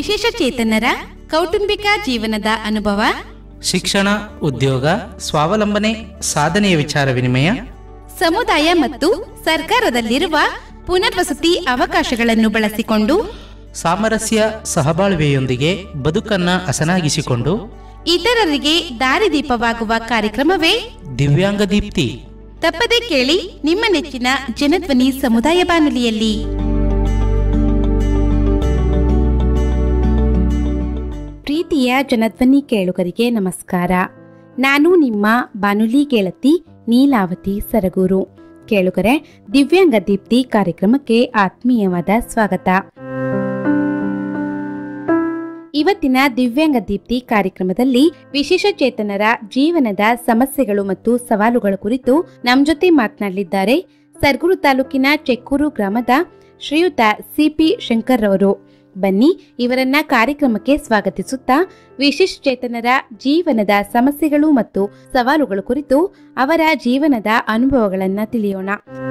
ವಿಶೇಷ ಚೇತನರ ಕೌಟುಂಬಿಕ ಜೀವನದ ಅನುಭವ ಶಿಕ್ಷಣ ಉದ್ಯೋಗ ಸ್ವಾವಲಂಬನೆ ಸಾಧನೆಯ ವಿಚಾರ ವಿನಿಮಯ ಸಮುದಾಯ ಮತ್ತು ಸರ್ಕಾರದಲ್ಲಿರುವ ಪುನರ್ವಸತಿ ಅವಕಾಶಗಳನ್ನು ಬಳಸಿಕೊಂಡು ಸಾಮರಸ್ಯ ಸಹಬಾಳ್ವೆಯೊಂದಿಗೆ ಬದುಕನ್ನ ಹಸನಾಗಿಸಿಕೊಂಡು ಇತರರಿಗೆ ದಾರಿದೀಪವಾಗುವ ಕಾರ್ಯಕ್ರಮವೇ ದಿವ್ಯಾಂಗ ದೀಪ್ತಿ ತಪ್ಪದೆ ಕೇಳಿ ನಿಮ್ಮ ನೆಚ್ಚಿನ ಜನಧ್ವನಿ ಸಮುದಾಯ ಬಾನುಲಿಯಲ್ಲಿ ಪ್ರೀತಿಯ ಜನಧ್ವನಿ ಕೇಳುಗರಿಗೆ ನಮಸ್ಕಾರ ನಾನು ನಿಮ್ಮ ಬಾನುಲಿ ಗೆಳತಿ ನೀಲಾವತಿ ಸರಗೂರು ಕೇಳುಗರೆ ದಿವ್ಯಾಂಗ ದೀಪ್ತಿ ಕಾರ್ಯಕ್ರಮಕ್ಕೆ ಆತ್ಮೀಯವಾದ ಸ್ವಾಗತ ಇವತ್ತಿನ ದಿವ್ಯಾಂಗ ದೀಪ್ತಿ ಕಾರ್ಯಕ್ರಮದಲ್ಲಿ ವಿಶೇಷ ಚೇತನರ ಜೀವನದ ಸಮಸ್ಯೆಗಳು ಮತ್ತು ಸವಾಲುಗಳ ಕುರಿತು ನಮ್ ಜೊತೆ ಮಾತನಾಡಲಿದ್ದಾರೆ ಸರ್ಗೂರು ತಾಲೂಕಿನ ಚೆಕ್ಕೂರು ಗ್ರಾಮದ ಶ್ರೀಯುತ ಸಿಪಿ ಶಂಕರ್ ಅವರು ಬನ್ನಿ ಇವರನ್ನ ಕಾರ್ಯಕ್ರಮಕ್ಕೆ ಸ್ವಾಗತಿಸುತ್ತಾ ವಿಶೇಷ ಚೇತನರ ಜೀವನದ ಸಮಸ್ಯೆಗಳು ಮತ್ತು ಸವಾಲುಗಳ ಕುರಿತು ಅವರ ಜೀವನದ ಅನುಭವಗಳನ್ನ ತಿಳಿಯೋಣ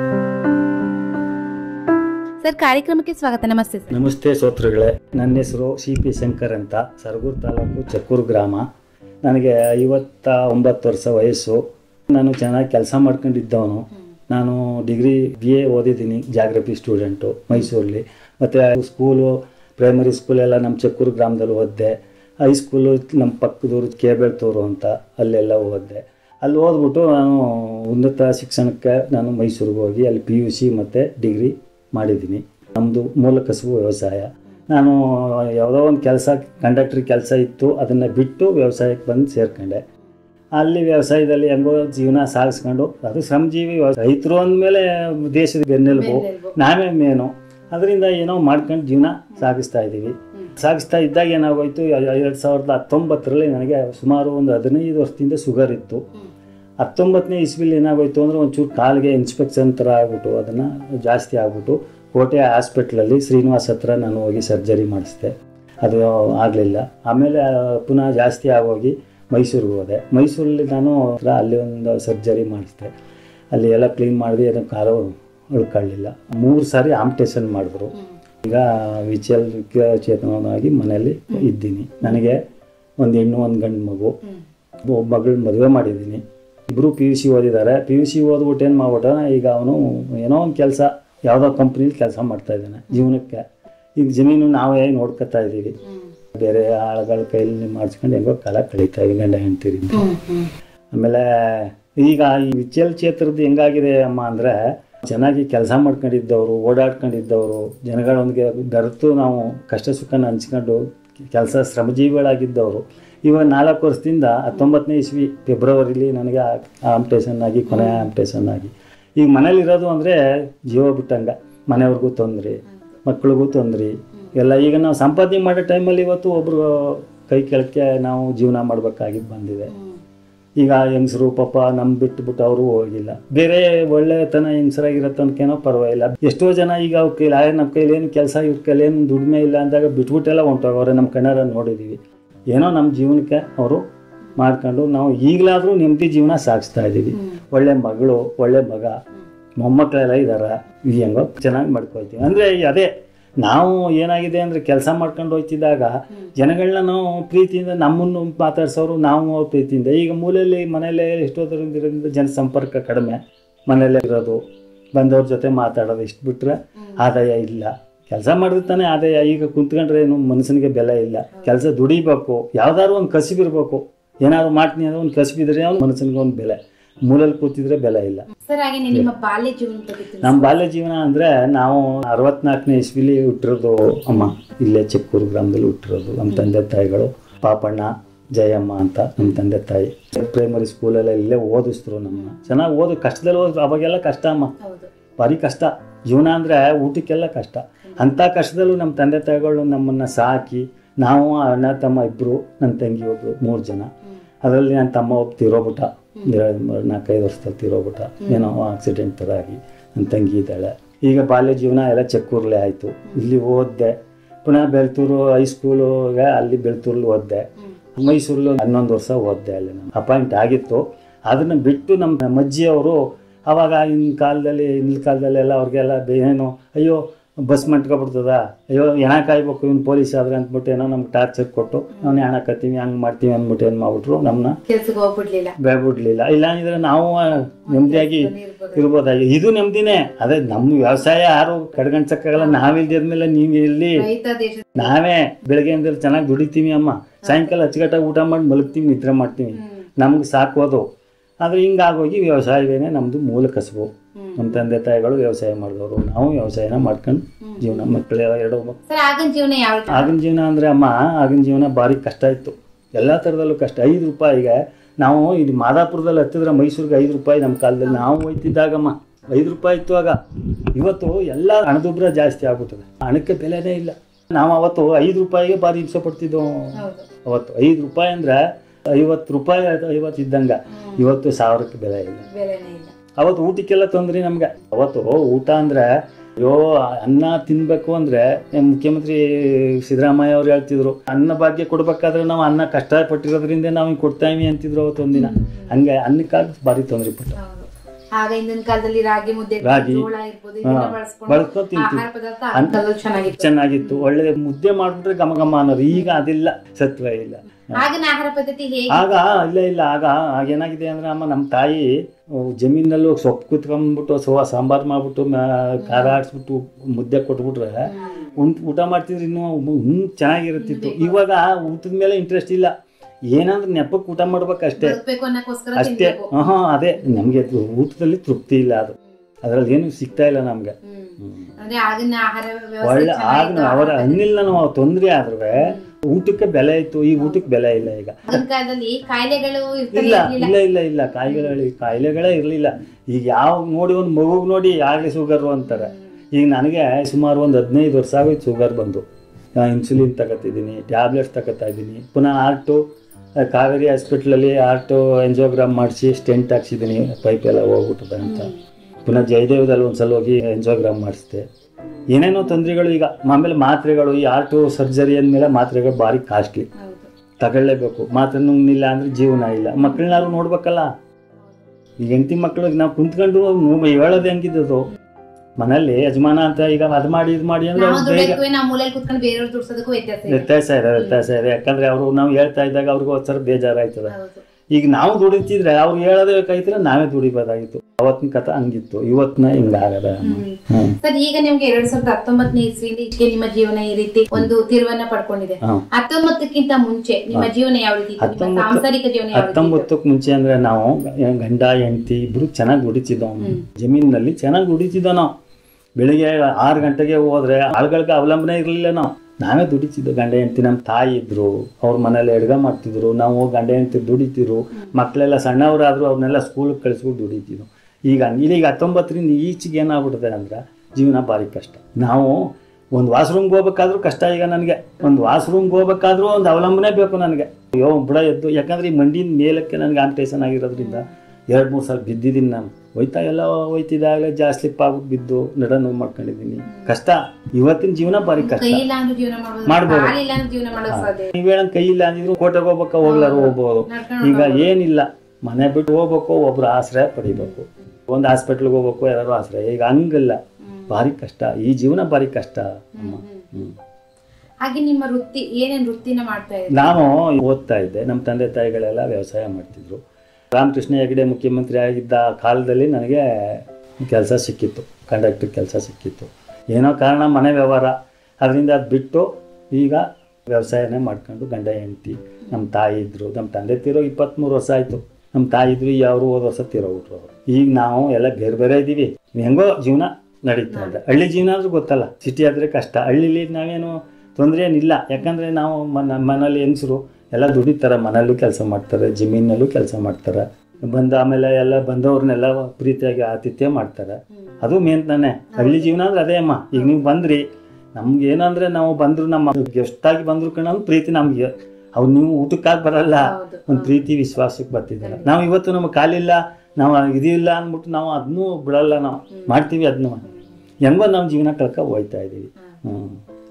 ಸರ್ ಕಾರ್ಯಕ್ರಮಕ್ಕೆ ಸ್ವಾಗತ ನಮಸ್ತೆ ಸರ್ ನಮಸ್ತೆ ಶ್ರೋತೃಗಳೇ ನನ್ನ ಹೆಸರು ಸಿ ಪಿ ಶಂಕರ್ ಅಂತ ಸರಗೂರು ತಾಲೂಕು ಚಕ್ಕೂರು ಗ್ರಾಮ ನನಗೆ ಐವತ್ತ ಒಂಬತ್ತು ವರ್ಷ ವಯಸ್ಸು ನಾನು ಚೆನ್ನಾಗಿ ಕೆಲಸ ಮಾಡ್ಕೊಂಡಿದ್ದವನು ನಾನು ಡಿಗ್ರಿ ಬಿ ಎ ಓದಿದ್ದೀನಿ ಜಾಗ್ರಫಿ ಸ್ಟೂಡೆಂಟು ಮೈಸೂರಲ್ಲಿ ಮತ್ತು ಸ್ಕೂಲು ಪ್ರೈಮರಿ ಸ್ಕೂಲೆಲ್ಲ ನಮ್ಮ ಚಕ್ಕೂರು ಗ್ರಾಮದಲ್ಲಿ ಓದಿದೆ ಹೈಸ್ಕೂಲು ನಮ್ಮ ಪಕ್ಕದೂರು ಕೇಬೆಳ್ತೂರು ಅಂತ ಅಲ್ಲೆಲ್ಲ ಓದಿದೆ ಅಲ್ಲಿ ಓದ್ಬಿಟ್ಟು ನಾನು ಉನ್ನತ ಶಿಕ್ಷಣಕ್ಕೆ ನಾನು ಮೈಸೂರಿಗೆ ಹೋಗಿ ಅಲ್ಲಿ ಪಿ ಯು ಸಿ ಮತ್ತು ಡಿಗ್ರಿ ಮಾಡಿದ್ದೀನಿ ನಮ್ಮದು ಮೂಲ ಕಸುಬು ವ್ಯವಸಾಯ ನಾನು ಯಾವುದೋ ಒಂದು ಕೆಲಸ ಕಂಡಕ್ಟ್ರಿ ಕೆಲಸ ಇತ್ತು ಅದನ್ನು ಬಿಟ್ಟು ವ್ಯವಸಾಯಕ್ಕೆ ಬಂದು ಸೇರ್ಕೊಂಡೆ ಅಲ್ಲಿ ವ್ಯವಸಾಯದಲ್ಲಿ ಹೆಂಗೋ ಜೀವನ ಸಾಗಿಸ್ಕೊಂಡು ಅದು ಶ್ರಮಜೀವಿ ವ್ಯವಸಾಯ. ರೈತರು ಅಂದಮೇಲೆ ದೇಶದ ಬೆನ್ನೆಲುಬು ನಾವೇ ಮೇನು ಅದರಿಂದ ಏನೋ ಮಾಡ್ಕೊಂಡು ಜೀವನ ಸಾಗಿಸ್ತಾ ಇದ್ದೀವಿ ಸಾಗಿಸ್ತಾ ಇದ್ದಾಗ ಏನಾಗೋಯ್ತು ಎರಡು ಸಾವಿರದ ಹತ್ತೊಂಬತ್ತರಲ್ಲಿ ನನಗೆ ಸುಮಾರು ಒಂದು ಹದಿನೈದು ವರ್ಷದಿಂದ ಶುಗರ್ ಇತ್ತು ಹತ್ತೊಂಬತ್ತನೇ ಇಸ್ವಿಲಿ ಏನಾಗೋಯ್ತು ಅಂದರೆ ಒಂಚೂರು ಕಾಲಿಗೆ ಇನ್ಸ್ಪೆಕ್ಷನ್ ಥರ ಆಗ್ಬಿಟ್ಟು ಅದನ್ನು ಜಾಸ್ತಿ ಆಗ್ಬಿಟ್ಟು ಕೋಟೆ ಹಾಸ್ಪಿಟ್ಲಲ್ಲಿ ಶ್ರೀನಿವಾಸ್ ಹತ್ರ ನಾನು ಹೋಗಿ ಸರ್ಜರಿ ಮಾಡಿಸಿದೆ ಅದು ಆಗಲಿಲ್ಲ ಆಮೇಲೆ ಆ, ಪುನಃ ಜಾಸ್ತಿ ಆಗೋಗಿ ಮೈಸೂರಿಗೆ ಹೋದೆ ಮೈಸೂರಲ್ಲಿ ನಾನು ಹತ್ರ ಅಲ್ಲಿ ಒಂದು ಸರ್ಜರಿ ಮಾಡಿಸಿದೆ ಅಲ್ಲಿ ಎಲ್ಲ ಕ್ಲೀನ್ ಮಾಡಿದೆ ಏನೋ ಕಾಲು ಉಳ್ಕೊಳ್ಳಿಲ್ಲ ಮೂರು ಸಾರಿ ಆಮ್ಟೇಷನ್ ಮಾಡಿದ್ರು ಈಗ ವಿಚಲ್ ಚೇತನವಾಗಿ ಮನೆಯಲ್ಲಿ ಇದ್ದೀನಿ ನನಗೆ ಒಂದು ಹೆಣ್ಣು ಒಂದು ಗಂಡು ಮಗು ಒಬ್ಬ ಮಗಳು ಮದುವೆ ಮಾಡಿದ್ದೀನಿ ಇಬ್ಬರು ಪಿ ಯು ಸಿ ಓದಿದ್ದಾರೆ ಪಿ ಯು ಸಿ ಓದ್ಬಿಟ್ಟು ಏನು ಮಾಡ್ಬಿಟ್ಟ ಈಗ ಅವನು ಏನೋ ಒಂದು ಕೆಲಸ ಯಾವುದೋ ಕಂಪ್ನಿಲಿ ಕೆಲಸ ಮಾಡ್ತಾ ಇದ್ದಾನೆ ಜೀವನಕ್ಕೆ ಈಗ ಜಮೀನು ನಾವೇ ನೋಡ್ಕೊತಾ ಇದ್ದೀವಿ ಬೇರೆ ಆಳುಗಳ ಕೈಯಲ್ಲಿ ಮಾಡಿಸ್ಕೊಂಡು ಹೆಂಗೋ ಕಾಲ ಕಳೀತಾ ಇದ್ದೀವಿ ಗಂಡ ಹೆಂಡ್ತಿರಿಂದ ಆಮೇಲೆ ಈಗ ಈ ವಿಚಲ್ ಕ್ಷೇತ್ರದ ಹೆಂಗಾಗಿದೆ ಅಮ್ಮ ಅಂದರೆ ಚೆನ್ನಾಗಿ ಕೆಲಸ ಮಾಡ್ಕೊಂಡಿದ್ದವರು ಓಡಾಡ್ಕೊಂಡಿದ್ದವರು ಜನಗಳೊಂದಿಗೆ ಬೆರೆತು ನಾವು ಕಷ್ಟ ಸುಖನ ಹಂಚ್ಕೊಂಡು ಕೆಲಸ ಶ್ರಮಜೀವಿಗಳಾಗಿದ್ದವರು ಇವಾಗ ನಾಲ್ಕು ವರ್ಷದಿಂದ ಹತ್ತೊಂಬತ್ತನೇ ಇಸ್ವಿ ಫೆಬ್ರವರಿಲಿ ನನಗೆ ಆಮ್ಟೇಷನ್ ಆಗಿ ಕೊನೆಯ ಆಮ್ಟೇಷನ್ ಆಗಿ ಈಗ ಮನೇಲಿರೋದು ಅಂದರೆ ಜೀವ ಬಿಟ್ಟಂಗ ಮನೆಯವ್ರಿಗೂ ತೊಂದರೆ ಮಕ್ಳಿಗೂ ತೊಂದರೆ ಎಲ್ಲ ಈಗ ನಾವು ಸಂಪಾದನೆ ಮಾಡೋ ಟೈಮಲ್ಲಿ ಇವತ್ತು ಒಬ್ರು ಕೈ ಕೆಳಕ್ಕೆ ನಾವು ಜೀವನ ಮಾಡಬೇಕಾಗಿ ಬಂದಿದೆ ಈಗ ಹೆಂಗಸರು ಪಾಪ ನಮ್ ಬಿಟ್ಟು ಅವರು ಹೋಗಿಲ್ಲ ಬೇರೆ ಒಳ್ಳೆತನ ಹೆಂಗಸರಾಗಿರತ್ತನಕೇನೋ ಪರವಾಗಿಲ್ಲ ಎಷ್ಟೋ ಜನ ಈಗ ಅವ್ರ ಕೈಲಿ ಆಯ್ ನಮ್ಮ ಕೈಲಿ ಏನು ಕೆಲಸ ಇವ್ರ ಕೈಲಿ ಏನು ದುಡಿಮೆ ಇಲ್ಲ ಅಂದಾಗ ಬಿಟ್ಬಿಟ್ಟೆಲ್ಲ ಹೊಂಟೋಗವ್ರೆ ನಮ್ಮ ಕಣ್ಣಾರ ನೋಡಿದ್ದೀವಿ ಏನೋ ನಮ್ಮ ಜೀವನಕ್ಕೆ ಅವರು ಮಾಡ್ಕೊಂಡು ನಾವು ಈಗಲಾದರೂ ನೆಮ್ಮದಿ ಜೀವನ ಸಾಗಿಸ್ತಾ ಇದ್ದೀವಿ ಒಳ್ಳೆ ಮಗಳು ಒಳ್ಳೆ ಮಗ ಮೊಮ್ಮಕ್ಕಳೆಲ್ಲ ಇದ್ದಾರ ಇದು ಹೆಂಗೋ ಚೆನ್ನಾಗಿ ಮಾಡ್ಕೊಳ್ತೀವಿ ಅಂದರೆ ಅದೇ ನಾವು ಏನಾಗಿದೆ ಅಂದರೆ ಕೆಲಸ ಮಾಡ್ಕೊಂಡು ಹೋಗ್ತಿದ್ದಾಗ ಜನಗಳನ್ನ ನಾವು ಪ್ರೀತಿಯಿಂದ ನಮ್ಮನ್ನು ಮಾತಾಡ್ಸೋರು ನಾವು ಅವ್ರ ಪ್ರೀತಿಯಿಂದ ಈಗ ಮೂಲೆಯಲ್ಲಿ ಮನೆಯಲ್ಲೇ ಎಷ್ಟೋದ್ರಿಂದ ಜನಸಂಪರ್ಕ ಕಡಿಮೆ ಮನೆಯಲ್ಲೇ ಇರೋದು ಬಂದವ್ರ ಜೊತೆ ಮಾತಾಡೋದು ಇಷ್ಟು ಬಿಟ್ರೆ ಆದಾಯ ಇಲ್ಲ ಕೆಲಸ ಮಾಡಿದ್ರೆ ತಾನೇ ಆದಾಯ ಈಗ ಕುಂತ್ಕೊಂಡ್ರೆ ಏನು ಮನುಷ್ಯನಿಗೆ ಬೆಲೆ ಇಲ್ಲ ಕೆಲಸ ದುಡಿಬೇಕು ಯಾವ್ದಾದ್ರು ಒಂದು ಕಸಿಬಿರ್ಬೇಕು ಏನಾದ್ರು ಮಾಡ್ತೀನಿ ಅಂದ್ರೆ ಒಂದು ಕಸಿಬಿದ್ರೆ ಅವ್ನು ಮನುಷ್ಯನಿಗೆ ಒಂದು ಬೆಲೆ ಮೂಲೆಯಲ್ಲಿ ಕೂತಿದ್ರೆ ಬೆಲೆ ಇಲ್ಲ ಸರ್ ಹಾಗೆ ನಿಮ್ಮ ಬಾಲ್ಯ ಜೀವನ ಬಗ್ಗೆ ತಿಳಿಸಿ. ನಮ್ಮ ಬಾಲ್ಯ ಜೀವನ ಅಂದ್ರೆ ನಾವು ಅರವತ್ನಾಲ್ಕನೇ ಇಸ್ವಿಲಿ ಹುಟ್ಟಿರೋದು ಅಮ್ಮ ಇಲ್ಲೇ ಚಿಕ್ಕೂರು ಗ್ರಾಮದಲ್ಲಿ ಹುಟ್ಟಿರೋದು ನಮ್ಮ ತಂದೆ ತಾಯಿಗಳು ಪಾಪಣ್ಣ ಜಯಮ್ಮ ಅಂತ ನಮ್ಮ ತಂದೆ ತಾಯಿ ಪ್ರೈಮರಿ ಸ್ಕೂಲೆಲ್ಲ ಇಲ್ಲೇ ಓದಿಸಿದ್ರು ನಮ್ಮನ್ನ ಚೆನ್ನಾಗಿ ಓದು ಕಷ್ಟದಲ್ಲಿ ಓದ್ ಅವಾಗೆಲ್ಲ ಕಷ್ಟ ಅಮ್ಮ ಭಾರಿ ಕಷ್ಟ ಜೀವನ ಅಂದರೆ ಊಟಕ್ಕೆಲ್ಲ ಕಷ್ಟ ಅಂಥ ಕಷ್ಟದಲ್ಲೂ ನಮ್ಮ ತಂದೆ ತಾಯಿಗಳು ನಮ್ಮನ್ನು ಸಾಕಿ ನಾವು ಅಣ್ಣ ತಮ್ಮ ಇಬ್ಬರು ನನ್ನ ತಂಗಿ ಒಬ್ಬರು ಮೂರು ಜನ ಅದರಲ್ಲಿ ನನ್ನ ತಮ್ಮ ಒಬ್ಬ ತೀರೋಬಿಟ್ಟ ಎರಡು ಮೂರು ನಾಲ್ಕೈದು ವರ್ಷದಲ್ಲಿ ತೀರೋಬಿಟ್ಟ ಏನೋ ಆಕ್ಸಿಡೆಂಟ್ ಥರ ಆಗಿ ನನ್ನ ತಂಗಿ ಇದ್ದಾಳೆ ಈಗ ಬಾಲ್ಯ ಜೀವನ ಎಲ್ಲ ಚೆಕ್ಕೂರ್ಲೆ ಆಯಿತು ಇಲ್ಲಿ ಓದಿದೆ ಪುನಃ ಬೆಳ್ತೂರು ಹೈಸ್ಕೂಲುಗೆ ಅಲ್ಲಿ ಬೆಳ್ತೂರಲ್ಲಿ ಓದಿದೆ ಮೈಸೂರಲ್ಲಿ ಹನ್ನೊಂದು ವರ್ಷ ಓದಿದೆ ಅಲ್ಲಿ ನಾನು ಅಪಾಯಿಂಟ್ ಆಗಿತ್ತು ಅದನ್ನು ಬಿಟ್ಟು ನಮ್ಮ ಅಜ್ಜಿಯವರು ಅವಾಗ ಇನ್ ಕಾಲದಲ್ಲಿ ಹಿಂದಿನ ಕಾಲದಲ್ಲೆಲ್ಲ ಅವ್ರಿಗೆಲ್ಲ ಏನು ಅಯ್ಯೋ ಬಸ್ ಮಂಟ್ಕೊಬಿಡ್ತದ ಅಯ್ಯೋ ಹೆಣ ಕಾಯ್ಬೇಕು ಇವ್ನು ಪೊಲೀಸ್ ಆದ್ರೆ ಅಂದ್ಬಿಟ್ಟು ಏನೋ ನಮ್ಗೆ ಟಾರ್ಚರ್ ಕೊಟ್ಟು ನಾವು ಹೆಣ ಕತ್ತೀವಿ ಹಂಗೆ ಮಾಡ್ತೀವಿ ಅಂದ್ಬಿಟ್ಟು ಏನು ಮಾಡ್ಬಿಟ್ರು ನಮ್ಮನ್ನ ಕೆಲ್ಸಕ್ಕೆ ಹೋಗ್ಬಿಡ್ಲಿಲ್ಲ ಬೇಡ್ಬಿಡ್ಲಿಲ್ಲ ಇಲ್ಲ ಅಂದ್ರೆ ನಾವು ನೆಮ್ಮದಿಯಾಗಿ ಇರ್ಬೋದಾಗಿ ಇದು ನೆಮ್ಮದಿನೇ ಅದೇ ನಮ್ಮ ವ್ಯವಸಾಯ ಯಾರು ಕಡ್ಗಣ್ಸಕ್ಕಾಗಲ್ಲ ನಾವಿಲ್ದಿದ್ಮೇಲೆ ನೀವು ಎಲ್ಲಿ ರೈತ ದೇಶ ನಾವೇ ಬೆಳಗ್ಗೆಯಿಂದ ಚೆನ್ನಾಗಿ ದುಡಿತೀವಿ ಅಮ್ಮ ಸಾಯಂಕಾಲ ಅಚ್ಚುಕಟ್ಟಾಗಿ ಊಟ ಮಾಡಿ ಮಲಗ್ತೀವಿ ನಿದ್ರೆ ಮಾಡ್ತೀವಿ ನಮ್ಗೆ ಸಾಕೋದು ಆದರೆ ಹಿಂಗಾಗೋಗಿ ವ್ಯವಸಾಯವೇನೆ ನಮ್ಮದು ಮೂಲ ಕಸಬು ನಮ್ಮ ತಂದೆ ತಾಯಿಗಳು ವ್ಯವಸಾಯ ಮಾಡಿದವರು ನಾವು ವ್ಯವಸಾಯನ ಮಾಡ್ಕೊಂಡು ಜೀವನ ಮಕ್ಕಳು ಎರಡು ಮಕ್ಳು ಸರ್ ಆಗಿನ ಜೀವನ ಯಾವ ರೀತಿ? ಆಗಿನ ಜೀವನ ಅಂದರೆ ಅಮ್ಮ ಆಗಿನ ಜೀವನ ಭಾರಿ ಕಷ್ಟ ಇತ್ತು ಎಲ್ಲ ಥರದಲ್ಲೂ ಕಷ್ಟ ಐದು ರೂಪಾಯಿಗೆ ನಾವು ಇದು ಮಾದಾಪುರದಲ್ಲಿ ಹತ್ತಿದ್ರೆ ಮೈಸೂರಿಗೆ ಐದು ರೂಪಾಯಿ ನಮ್ಮ ಕಾಲದಲ್ಲಿ ನಾವು ಹೋಯ್ತಿದ್ದಾಗಮ್ಮ ಐದು ರೂಪಾಯಿ ಇತ್ತು ಆಗ ಇವತ್ತು ಎಲ್ಲ ಹಣದುಬ್ಬರ ಜಾಸ್ತಿ ಆಗ್ಬಿಟ್ಟದೆ ಹಣಕ್ಕೆ ಬೆಲೆನೇ ಇಲ್ಲ ನಾವು ಅವತ್ತು ಐದು ರೂಪಾಯಿಗೆ ಭಾರಿ ಹಿಂಸೆ ಪಡ್ತಿದ್ದೆವು ಹೌದು ಅವತ್ತು ಐದು ರೂಪಾಯಿ ಅಂದರೆ ಐವತ್ತು ರೂಪಾಯಿ ಐವತ್ತು ಇದ್ದಂಗೆ ಇವತ್ತು ಸಾವಿರಕ್ಕೆ ಬೆಲೆ ಇಲ್ಲ ಬೆಲೆನೇ ಇಲ್ಲ ಅವತ್ತು ಊಟಕ್ಕೆಲ್ಲ ತೊಂದ್ರೆ ನಮ್ಗೆ ಅವತ್ತು ಊಟ ಅಂದ್ರೆ ಅಯ್ಯೋ ಅನ್ನ ತಿನ್ಬೇಕು ಅಂದ್ರೆ ಏ, ಮುಖ್ಯಮಂತ್ರಿ ಸಿದ್ದರಾಮಯ್ಯ ಅವ್ರು ಹೇಳ್ತಿದ್ರು ಅನ್ನ ಭಾಗ್ಯ ಕೊಡ್ಬೇಕಾದ್ರೆ ನಾವು ಅನ್ನ ಕಷ್ಟಪಟ್ಟಿರೋದ್ರಿಂದ ನಾವು ಹಿಂಗ್ ಕೊಡ್ತಾ ಇವಿ ಅಂತಿದ್ರು ಅವತ್ತು ಒಂದಿನ ಹಂಗೆ ಅನ್ನಕ್ಕಾಗಿ ಭಾರಿ ತೊಂದರೆ ಪಟ್ಟು ಹೌದು ಆಗ ಹಿಂದಿನ ಕಾಲದಲ್ಲಿ ರಾಗಿ ಮುದ್ದೆ ರಾಗಿ. ಜೋಳ ಇರ್ಬೋದು ಇದನ್ನ ಹಾ. ಬಳಸ್ಕೊಂಡು ಬಳಸ್ಕೊಂಡು ತಿಂತೀವಿ. ಆಹಾರ ಪದಾರ್ಥ ಆಗಿನ ಕಾಲದಲ್ಲಿ ಚೆನ್ನಾಗಿತ್ತು ಚೆನ್ನಾಗಿತ್ತು ಒಳ್ಳೆ ಮುದ್ದೆ ಮಾಡ್ಬಿಟ್ರೆ ಘಮ ಘಮ ಅನ್ನೋದು ಈಗ ಅದಿಲ್ಲ ಸತ್ವ ಇಲ್ಲ ಆಗಿನ ಆಹಾರ ಪದ್ಧತಿ ಹೇಗೆ ಆಗ ಇಲ್ಲ ಇಲ್ಲ ಆಗ ಆಗ ಏನಾಗಿದೆ ಅಂದ್ರೆ ಅಮ್ಮ ನಮ್ಮ ತಾಯಿ ಅಹ್, ಜಮೀನಲ್ಲಿ ಹೋಗಿ ಸೊಪ್ಪು ಕುತ್ಕೊಂಡ್ಬಿಟ್ಟು ಸೊ ಸಾಂಬಾರು ಮಾಡ್ಬಿಟ್ಟು ಮ್ಯಾ- ಖಾರ ಆಡಿಸ್ಬಿಟ್ಟು ಮುದ್ದೆ ಕೊಟ್ಬಿಟ್ರೆ ಉಂಟ್ ಊಟ ಮಾಡ್ತಿದ್ರೆ ಇನ್ನೂ ಇನ್ನೂ ಚೆನ್ನಾಗಿರುತ್ತಿತ್ತು ಇವಾಗ ಊಟದ ಮೇಲೆ ಇಂಟ್ರೆಸ್ಟ್ ಇಲ್ಲ ಏನಂದ್ರೆ ನೆಪಕ್ಕೆ ಊಟ ಮಾಡ್ಬೇಕಷ್ಟೇ ಬದುಕ್ಬೇಕು ಅನ್ನಕ್ಕೋಸ್ಕರ ಅಷ್ಟೇ ತಿನ್ಬೇಕು ಹಾಂ ಅದೇ ನಮಗೆ ಊಟದಲ್ಲಿ ತೃಪ್ತಿ ಇಲ್ಲ ಅದು ಅದರಲ್ಲಿ ಏನು ಸಿಗ್ತಾ ಇಲ್ಲ ನಮಗೆ ಹ್ಮ್. ಅಂದ್ರೆ ಆಗಿನ ಆಹಾರ ವ್ಯವಸ್ಥೆ ಒಳ್ಳೆ ಆಗ ಚೆನ್ನಾಗಿತ್ತು. ಅವರ ಹಣ್ಣಿಲ್ಲ ನಾವು ತೊಂದರೆ ಆದ್ರೆ ಊಟಕ್ಕೆ ಬೆಲೆ ಇತ್ತು ಈಗ ಊಟಕ್ಕೆ ಬೆಲೆ ಇಲ್ಲ ಈಗ ಆಗಿನ ಕಾಲದಲ್ಲಿ ಕಾಯಿಲೆಗಳು ಇರ್ತಾನೆ ಇಲ್ಲ ಇರ್ಲಿಲ್ಲ ಇಲ್ಲ ಇಲ್ಲ ಇಲ್ಲ ಕಾಯಿಲೆಗಳು ಕಾಯಿಲೆಗಳೇ ಇರಲಿಲ್ಲ ಈಗ ಯಾವ ನೋಡಿ ಒಂದು ಮಗುಗೆ ನೋಡಿ ಆಗಲಿ ಶುಗರು ಅಂತಾರೆ ಈಗ ನನಗೆ ಸುಮಾರು ಒಂದು ಹದಿನೈದು ವರ್ಷ ಆಗೋಯ್ತು ಶುಗರ್ ಬಂದು ಇನ್ಸುಲಿನ್ ತಗೋತಿದ್ದೀನಿ ಟ್ಯಾಬ್ಲೆಟ್ಸ್ ತಗೋತಾ ಇದ್ದೀನಿ ಪುನಃ ಆರ್ಟು ಕಾವೇರಿ ಹಾಸ್ಪಿಟ್ಲಲ್ಲಿ ಆರ್ಟು ಎಂಜೋಗ್ರಾಮ್ ಮಾಡಿಸಿ ಸ್ಟೆಂಟ್ ಹಾಕ್ಸಿದ್ದೀನಿ ಪೈಪ್ ಎಲ್ಲ ಹೋಗ್ಬಿಟ್ಟದೆ ಅಂತ ಪುನಃ ಜಯದೇವದಲ್ಲಿ ಒಂದ್ಸಲ ಹೋಗಿ ಎಂಜೋಗ್ರಾಮ್ ಮಾಡಿಸ್ದೆ ಏನೇನೋ ತೊಂದರೆಗಳು ಈಗ ಆಮೇಲೆ ಮಾತ್ರೆಗಳು ಈ ಆರ್ಟು ಸರ್ಜರಿ ಅಂದಮೇಲೆ ಮಾತ್ರೆಗಳು ಭಾರಿ ಕಾಸ್ಟ್ಲಿ ಹೌದು ತಗೊಳ್ಳೇಬೇಕು ಮಾತ್ರ ನುಂಗ್ನಿಲ್ಲ ಅಂದ್ರೆ ಜೀವನ ಇಲ್ಲ ಮಕ್ಕಳನ್ನಾರು ನೋಡ್ಬೇಕಲ್ಲ ಈಗ ಹೆಂಡತಿ ಮಕ್ಕಳಿಗೆ ನಾವು ಕುಂತ್ಕೊಂಡು ನೋ- ಹೇಳೋದು ಹೆಂಗಿದ್ದದು ಮನೇಲಿ ಯಜಮಾನ ಅಂತ ಈಗ ಅದು ಮಾಡಿ ಇದು ಮಾಡಿ ಅಂದ್ರೆ ನಾವು ಅವ್ರು ಬೇಗ ದುಡಿಯೋದಕ್ಕೂ ನಾವು ಮೂಲೆಯಲ್ಲಿ ಕುತ್ಕೊಂಡು ಬೇರೆಯವ್ರು ದುಡ್ಸೋದಕ್ಕೂ ವ್ಯತ್ಯಾಸ ಇದೆ ವ್ಯತ್ಯಾಸ ಇದೆ ವ್ಯತ್ಯಾಸ ಇದೆ ಯಾಕಂದ್ರೆ ಅವರು ನಾವು ಹೇಳ್ತಾ ಇದ್ದಾಗ ಅವ್ರಿಗೂ ಒಂದ್ಸಲ ಬೇಜಾರಾಯ್ತದೆ ಹೌದು ಈಗ ನಾವು ದುಡಿತಿದ್ರೆ ಅವ್ರು ಹೇಳೋದೇ ಬೇಕಾಗಿದ್ರೆ ನಾವೇ ದುಡಿಬೋದಾಗಿತ್ತು ಅವತ್ತಿನ ಕಥೆ ಹಂಗಿತ್ತು ಇವತ್ತಿನ ಹಿಂಗಾಗದ ಹ್ಮ್ ಸರ್ ಈಗ ನಿಮ್ಗೆ ಎರಡ್ ಸಾವಿರದ ಹತ್ತೊಂಬತ್ತನೇ ಇಸ್ವಿಯಿಂದ ಈಚೆಗೆ ನಿಮ್ಮ ಜೀವನ ಈ ರೀತಿ ಒಂದು ತಿರುವನ್ನ ಪಡ್ಕೊಂಡಿದೆ ಹಾ. ಹತ್ತೊಂಬತ್ತಕ್ಕಿಂತ ಮುಂಚೆ ನಿಮ್ಮ ಜೀವನ ಯಾವ ರೀತಿ ಇತ್ತು? ನಿಮ್ಮ ಹತ್ತೊಂಬತ್ತು- ಸಾಂಸಾರಿಕ ಜೀವನ ಯಾವ ರೀತಿ ಇತ್ತು? ಹತ್ತೊಂಬತ್ತಕ್ಕೆ ಮುಂಚೆ ಅಂದ್ರೆ ನಾವು ಗಂಡ ಹೆಂಡತಿ ಇಬ್ರು ಚೆನ್ನಾಗಿ ದುಡಿತಿದ್ದವು ಜಮೀನಿನಲ್ಲಿ ಚೆನ್ನಾಗಿ ದುಡಿತಿದ್ದೋ ನಾವು ಬೆಳಿಗ್ಗೆ ಆರು ಗಂಟೆಗೆ ಹೋದ್ರೆ ಆಳುಗಳಿಗೆ ಅವಲಂಬನೆ ಇರಲಿಲ್ಲ ನಾವು ನಾವೇ ದುಡಿತಿದ್ದೋ ಗಂಡ ಹೆಂಡತಿ ನಮ್ಮ ತಾಯಿ ಇದ್ರು ಅವ್ರ ಮನೇಲಿ ಅಡ್ಗೆ ಮಾಡ್ತಿದ್ರು ನಾವು ಹೋಗಿ ಗಂಡ ಹೆಂಡತಿ ದುಡಿತಿದ್ರು ಮಕ್ಕಳೆಲ್ಲ ಸಣ್ಣವರಾದ್ರು ಅವ್ರನ್ನೆಲ್ಲ ಸ್ಕೂಲಿಗೆ ಕಳಿಸ್ಬಿಟ್ಟು ದುಡಿತಿದ್ರು ಈಗ ಹಂಗಿಲ್ಲ ಈಗ ಹತ್ತೊಂಬತ್ತರಿಂದ ಈಚೆಗೆ ಏನಾಗ್ಬಿಟ್ಟಿದೆ ಅಂದ್ರೆ ಜೀವನ ಭಾರಿ ಕಷ್ಟ ನಾವು ಒಂದು ವಾಶ್ರೂಮ್ಗೆ ಹೋಗ್ಬೇಕಾದ್ರೂ ಕಷ್ಟ ಈಗ ನನಗೆ ಒಂದು ವಾಶ್ರೂಮ್ಗೆ ಹೋಗ್ಬೇಕಾದ್ರೂ ಒಂದು ಅವಲಂಬನೆ ಬೇಕು ನನಗೆ ಅಯ್ಯೋ ಬುಡ ಎದ್ದು ಯಾಕಂದ್ರೆ ಈ ಮಂಡಿನ ಮೇಲಕ್ಕೆ ನನಗೆ ಆಂಪ್ಟೇಷನ್ ಆಗಿರೋದ್ರಿಂದ ಎರಡು ಮೂರು ಸಲ ಬಿದ್ದಿದ್ದೀನಿ ನಾನು ಹೋಯ್ತಾ ಎಲ್ಲ ಹೋಯ್ತಿದ್ದಾಗಲೇ ಜಾಸ್ತಿ ಸ್ಲಿಪ್ ಆಗ್ಬಿಟ್ಟು ಬಿದ್ದು ನಡ ನೋವು ಮಾಡ್ಕೊಂಡಿದ್ದೀನಿ ಕಷ್ಟ ಇವತ್ತಿನ ಜೀವನ ಭಾರಿ ಕಷ್ಟ ಕೈ ಇಲ್ಲ ಅಂದ್ರೆ ಜೀವನ ಮಾಡ್ಬೋದು ಮಾಡ್ಬೋದು. ಕಾಲಿಲ್ಲ ಅಂದ್ರೆ ಜೀವನ ಮಾಡೋಕ್ ಸಾಧ್ಯ ನೀವು ಹೇಳಂಗ್ ಕೈ ಇಲ್ಲ ಅಂದಿದ್ರು ಕೋಟೆಗೆ ಹೋಗ್ಬೇಕಾ ಹೋಗ್ಲಾರು ಹೋಗ್ಬೋದು ನಡ್ಕೊಂಡು ಈಗ ಏನಿಲ್ಲ ಮನೆ ಬಿಟ್ಟು ಹೋಗ್ಬೇಕು ಒಬ್ರು ಆಶ್ರಯ ಪಡಿಬೇಕು ಒಂದು ಹಾಸ್ಪಿಟ್ಲಿಗೆ ಹೋಗ್ಬೇಕು ಯಾರು ಆಶ್ರಯ ಈಗ ಹಂಗಿಲ್ಲ ಭಾರಿ ಕಷ್ಟ ಈ ಜೀವನ ಭಾರಿ ಕಷ್ಟ ಅಮ್ಮ ಹ್ಮ್. ಹಾಗೆ ನಿಮ್ಮ ವೃತ್ತಿ ಏನೇನ್ ವೃತ್ತಿನ ಮಾಡ್ತಾ ಇದ್ದೀರಿ ನಾನು ಓದ್ತಾ ಇದ್ದೆ ನಮ್ಮ ತಂದೆ ತಾಯಿಗಳೆಲ್ಲ ವ್ಯವಸಾಯ ಮಾಡ್ತಿದ್ರು ರಾಮಕೃಷ್ಣ ಹೆಗಡೆ ಮುಖ್ಯಮಂತ್ರಿ ಆಗಿದ್ದ ಕಾಲದಲ್ಲಿ ನನಗೆ ಕೆಲಸ ಸಿಕ್ಕಿತ್ತು ಕಂಡಕ್ಟರ್ ಕೆಲಸ ಸಿಕ್ಕಿತ್ತು ಏನೋ ಕಾರಣ ಮನೆ ವ್ಯವಹಾರ ಅದರಿಂದ ಅದು ಬಿಟ್ಟು ಈಗ ವ್ಯವಸಾಯನೇ ಮಾಡ್ಕೊಂಡು ಗಂಡ ಹೆಂಡ್ತಿ ನಮ್ಮ ತಾಯಿ ಇದ್ದರು ನಮ್ಮ ತಂದೆ ತೀರೋ ಇಪ್ಪತ್ತ್ಮೂರು ವರ್ಷ ಆಯಿತು ನಮ್ಮ ತಾಯಿ ಇದ್ರು ಅವರು ಹೋದ ವರ್ಷ ತೀರೋಗ್ಬಿಟ್ರು ಅವರು ಈಗ ನಾವು ಎಲ್ಲ ಬೇರೆ ಬೇರೆ ಇದ್ದೀವಿ ಹೆಂಗೋ ಜೀವನ ನಡೀತಾ ಇದೆ ಹಳ್ಳಿ ಜೀವನ ಆದ್ರೂ ಗೊತ್ತಲ್ಲ ಸಿಟಿ ಆದರೆ ಕಷ್ಟ ಹಳ್ಳಿಲಿ ನಾವೇನು ತೊಂದರೆ ಏನಿಲ್ಲ ಯಾಕಂದರೆ ನಾವು ಮನ ಮನೇಲಿ ಹೆಂಗಸರು ಎಲ್ಲ ದುಡಿತಾರೆ ಮನೆಯಲ್ಲೂ ಕೆಲಸ ಮಾಡ್ತಾರೆ ಜಮೀನಲ್ಲೂ ಕೆಲಸ ಮಾಡ್ತಾರೆ ಬಂದ ಆಮೇಲೆ ಎಲ್ಲ ಬಂದವ್ರನ್ನೆಲ್ಲ ಪ್ರೀತಿಯಾಗಿ ಆತಿಥ್ಯ ಮಾಡ್ತಾರೆ ಅದು ಮೇನ್ ತಾನೆ ಹಳ್ಳಿ ಜೀವನ ಅಂದ್ರೆ ಅದೇ ಅಮ್ಮ ಈಗ ನೀವು ಬಂದ್ರಿ ನಮ್ಗೆ ಏನಂದ್ರೆ ನಾವು ಬಂದ್ರು ನಮ್ಮ ಗೆಸ್ಟಾಗಿ ಬಂದ್ರು ಕಣ ಪ್ರೀತಿ ನಮ್ಗೆ ಅವ್ರು ನೀವು ಊಟಕ್ಕಾಗಿ ಬರಲ್ಲ ಹೌದು. ಒಂದು ಪ್ರೀತಿ ವಿಶ್ವಾಸಕ್ಕೆ ಬರ್ತಿದ್ದಾರೆ ನಾವು ಇವತ್ತು ನಮಗೆ ಕಾಲಿಲ್ಲ ನಾವು ಇದಿಲ್ಲ ಅಂದ್ಬಿಟ್ಟು ನಾವು ಅದನ್ನೂ ಬಿಡಲ್ಲ ನಾವು ಮಾಡ್ತೀವಿ ಅದನ್ನು ಹೆಂಗೋ ನಾವು ಜೀವನ ಕಳ್ಕ ಹೋಯ್ತಾ ಇದ್ದೀವಿ ಹ್ಞೂ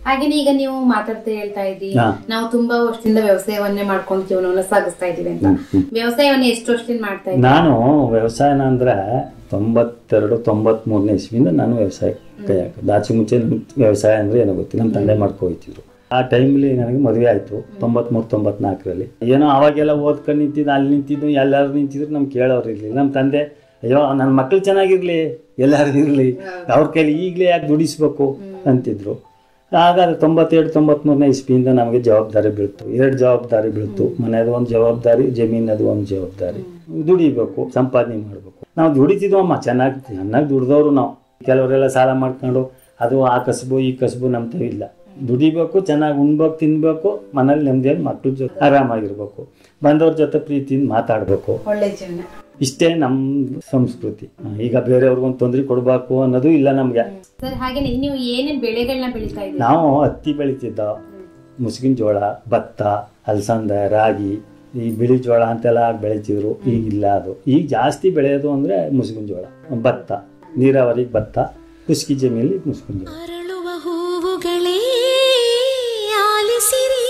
ಹಾಗೇನೆ ಈಗ ನೀವು ಮಾತಾಡ್ತಾ ಹೇಳ್ತಾ ಇದ್ರಿ ಹಾ. ನಾವು ತುಂಬಾ ವರ್ಷದಿಂದ ವ್ಯವಸಾಯವನ್ನೇ ಮಾಡ್ಕೊಂಡು ಜೀವನವನ್ನ ಸಾಗಿಸ್ತಾ ಇದೀವಿ ಅಂತ ವ್ಯವಸಾಯವನ್ನ ಎಷ್ಟು ವರ್ಷದಿಂದ ಮಾಡ್ತಾ ಇದ್ದೀವಿ ನಾನು ವ್ಯವಸಾಯನ ಅಂದ್ರೆ ತೊಂಬತ್ತೆರಡು ತೊಂಬತ್ ಮೂರನೇ ಇಸ್ವಿಯಿಂದ ನಾನು ವ್ಯವಸಾಯ ಕೈ ಹಾಕಿದ್ದು ಆಚೆ ಮುಂಚೆ ನಮ್ಗೆ ವ್ಯವಸಾಯ ಅಂದ್ರೆ ಏನೋ ಗೊತ್ತಿಲ್ಲ ನಮ್ಮ ತಂದೆ ಮಾಡ್ಕೋಯ್ತಿದ್ರು ಆ ಟೈಮ್ಲಿ ನನಗೆ ಮದುವೆ ಆಯ್ತು ತೊಂಬತ್ಮೂರು ತೊಂಬತ್ನಾಲ್ಕರಲ್ಲಿ ಏನೋ ಅವಾಗೆಲ್ಲ ಓದ್ಕೊಂಡು ನಿಂತಿದ್ದು ಅಲ್ಲಿ ನಿಂತಿದ್ದು ಎಲ್ಲರೂ ನಿಂತಿದ್ರು ನಮ್ಗೆ ಕೇಳೋರು ಇರ್ಲಿಲ್ಲ ನಮ್ಮ ತಂದೆ ಅಯ್ಯೋ ನನ್ನ ಮಕ್ಳು ಚೆನ್ನಾಗಿರ್ಲಿ ಎಲ್ಲರೂ ಇರಲಿ ಅವ್ರ ಕೈಲಿ ಈಗಲೇ ಯಾಕೆ ದುಡಿಸ್ಬೇಕು ಅಂತಿದ್ರು ಆಗ ಅದು ತೊಂಬತ್ತೆರಡು ತೊಂಬತ್ಮೂರನೇ ಇಸ್ವಿಯಿಂದ ನಮಗೆ ಜವಾಬ್ದಾರಿ ಬೀಳ್ತು ಎರಡು ಜವಾಬ್ದಾರಿ ಬೀಳ್ತು ಮನೆಯದು ಒಂದು ಜವಾಬ್ದಾರಿ ಜಮೀನದು ಒಂದು ಜವಾಬ್ದಾರಿ ದುಡಿಬೇಕು ಸಂಪಾದನೆ ಮಾಡಬೇಕು ನಾವು ದುಡಿತಿದ್ವಮ್ಮ ಚೆನ್ನಾಗಿ ಚೆನ್ನಾಗಿ ದುಡ್ದವ್ರು ನಾವು ಕೆಲವರೆಲ್ಲ ಸಾಲ ಮಾಡ್ಕೊಂಡು ಅದು ಆ ಕಸಬು ಈ ಕಸಬು ನಮ್ದು ಇಲ್ಲ ದುಡಿಬೇಕು ಚೆನ್ನಾಗಿ ಉಣ್ಬೇಕು ತಿನ್ಬೇಕು ಮನೇಲಿ ನೆಮ್ಮದಿಯಾಗಿ ಮಕ್ಳ ಜೊತೆ ಆರಾಮಾಗಿರ್ಬೇಕು ಬಂದವ್ರ ಜೊತೆ ಪ್ರೀತಿಯಿಂದ ಮಾತಾಡಬೇಕು ಒಳ್ಳೆ ಜೀವನ ಇಷ್ಟೇ ನಮ್ಮ ಸಂಸ್ಕೃತಿ ಈಗ ಬೇರೆಯವ್ರಿಗೊಂದು ತೊಂದರೆ ಕೊಡಬೇಕು ಅನ್ನೋದು ಇಲ್ಲ ನಮಗೆ ಸರ್ ಹಾಗೇನೆ ನೀವು ಏನೇನ್ ಬೆಳೆಗಳನ್ನ ಬೆಳೀತಾ ಇದ್ದೀವಿ ನಾವು ಹತ್ತಿ ಬೆಳಿತಿದ್ದ ಮುಸುಗಿನ ಜೋಳ ಭತ್ತ ಅಲಸಂದೆ ರಾಗಿ ಈ ಬಿಳಿ ಜೋಳ ಅಂತೆಲ್ಲ ಬೆಳಿತಿದ್ರು ಈಗಿಲ್ಲ ಅದು ಈಗ ಜಾಸ್ತಿ ಬೆಳೆಯೋದು ಅಂದರೆ ಮುಸುಗಿನ ಜೋಳ ಭತ್ತ ನೀರಾವರಿಗೆ ಭತ್ತ ಕುಸ್ಕಿ ಜಮೀನಲ್ಲಿ ಮುಸುಗಿನ ಜೋಳ ಅರಳುವ ಹೂವುಗಳೇ ಆಲಿಸಿರಿ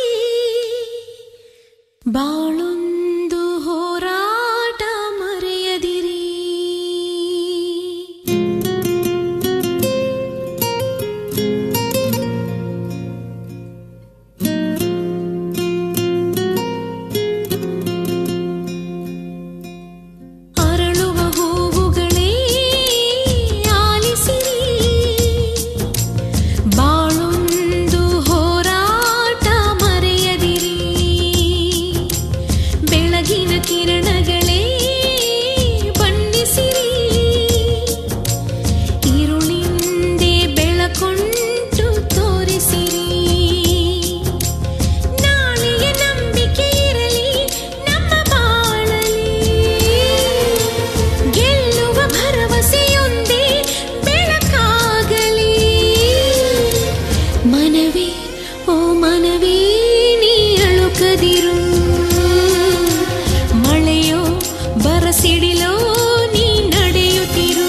ಬಾಳೊಂದು ಹೋರಾಟ ಮರೆಯದಿರಿ ಅರಳುವ ಹೂವುಗಳೇ ಆಲಿಸಿರಿ ಬಾಳೊಂದು ಹೋರಾಟ ಮರೆಯದಿರಿ ಬೆಳಗಿನ ಕಿರಣಗಳೇ ಬಣ್ಣಿಸಿರಿ ഇരുളിന്റെ ಬೆಳಕೊಂಟು ತೋರಿಸಿರಿ ನಾಳೆಯ ನಂಬಿಕೆ ಇರಲಿ ನಮ್ಮ ಬಾಳಲಿ ಗೆಲ್ಲುವ ಭರವಸೆಯೊಂದೇ ಬೆಳಕಾಗಲಿ ಮನವೇ ಓ ಮನವೇ ನೀ ಅಳುಕದಿರು ಮಳೆಯೋ ಬರಸಿಡಿಲೋ ನೀ ನಡೆಯುತ್ತಿರು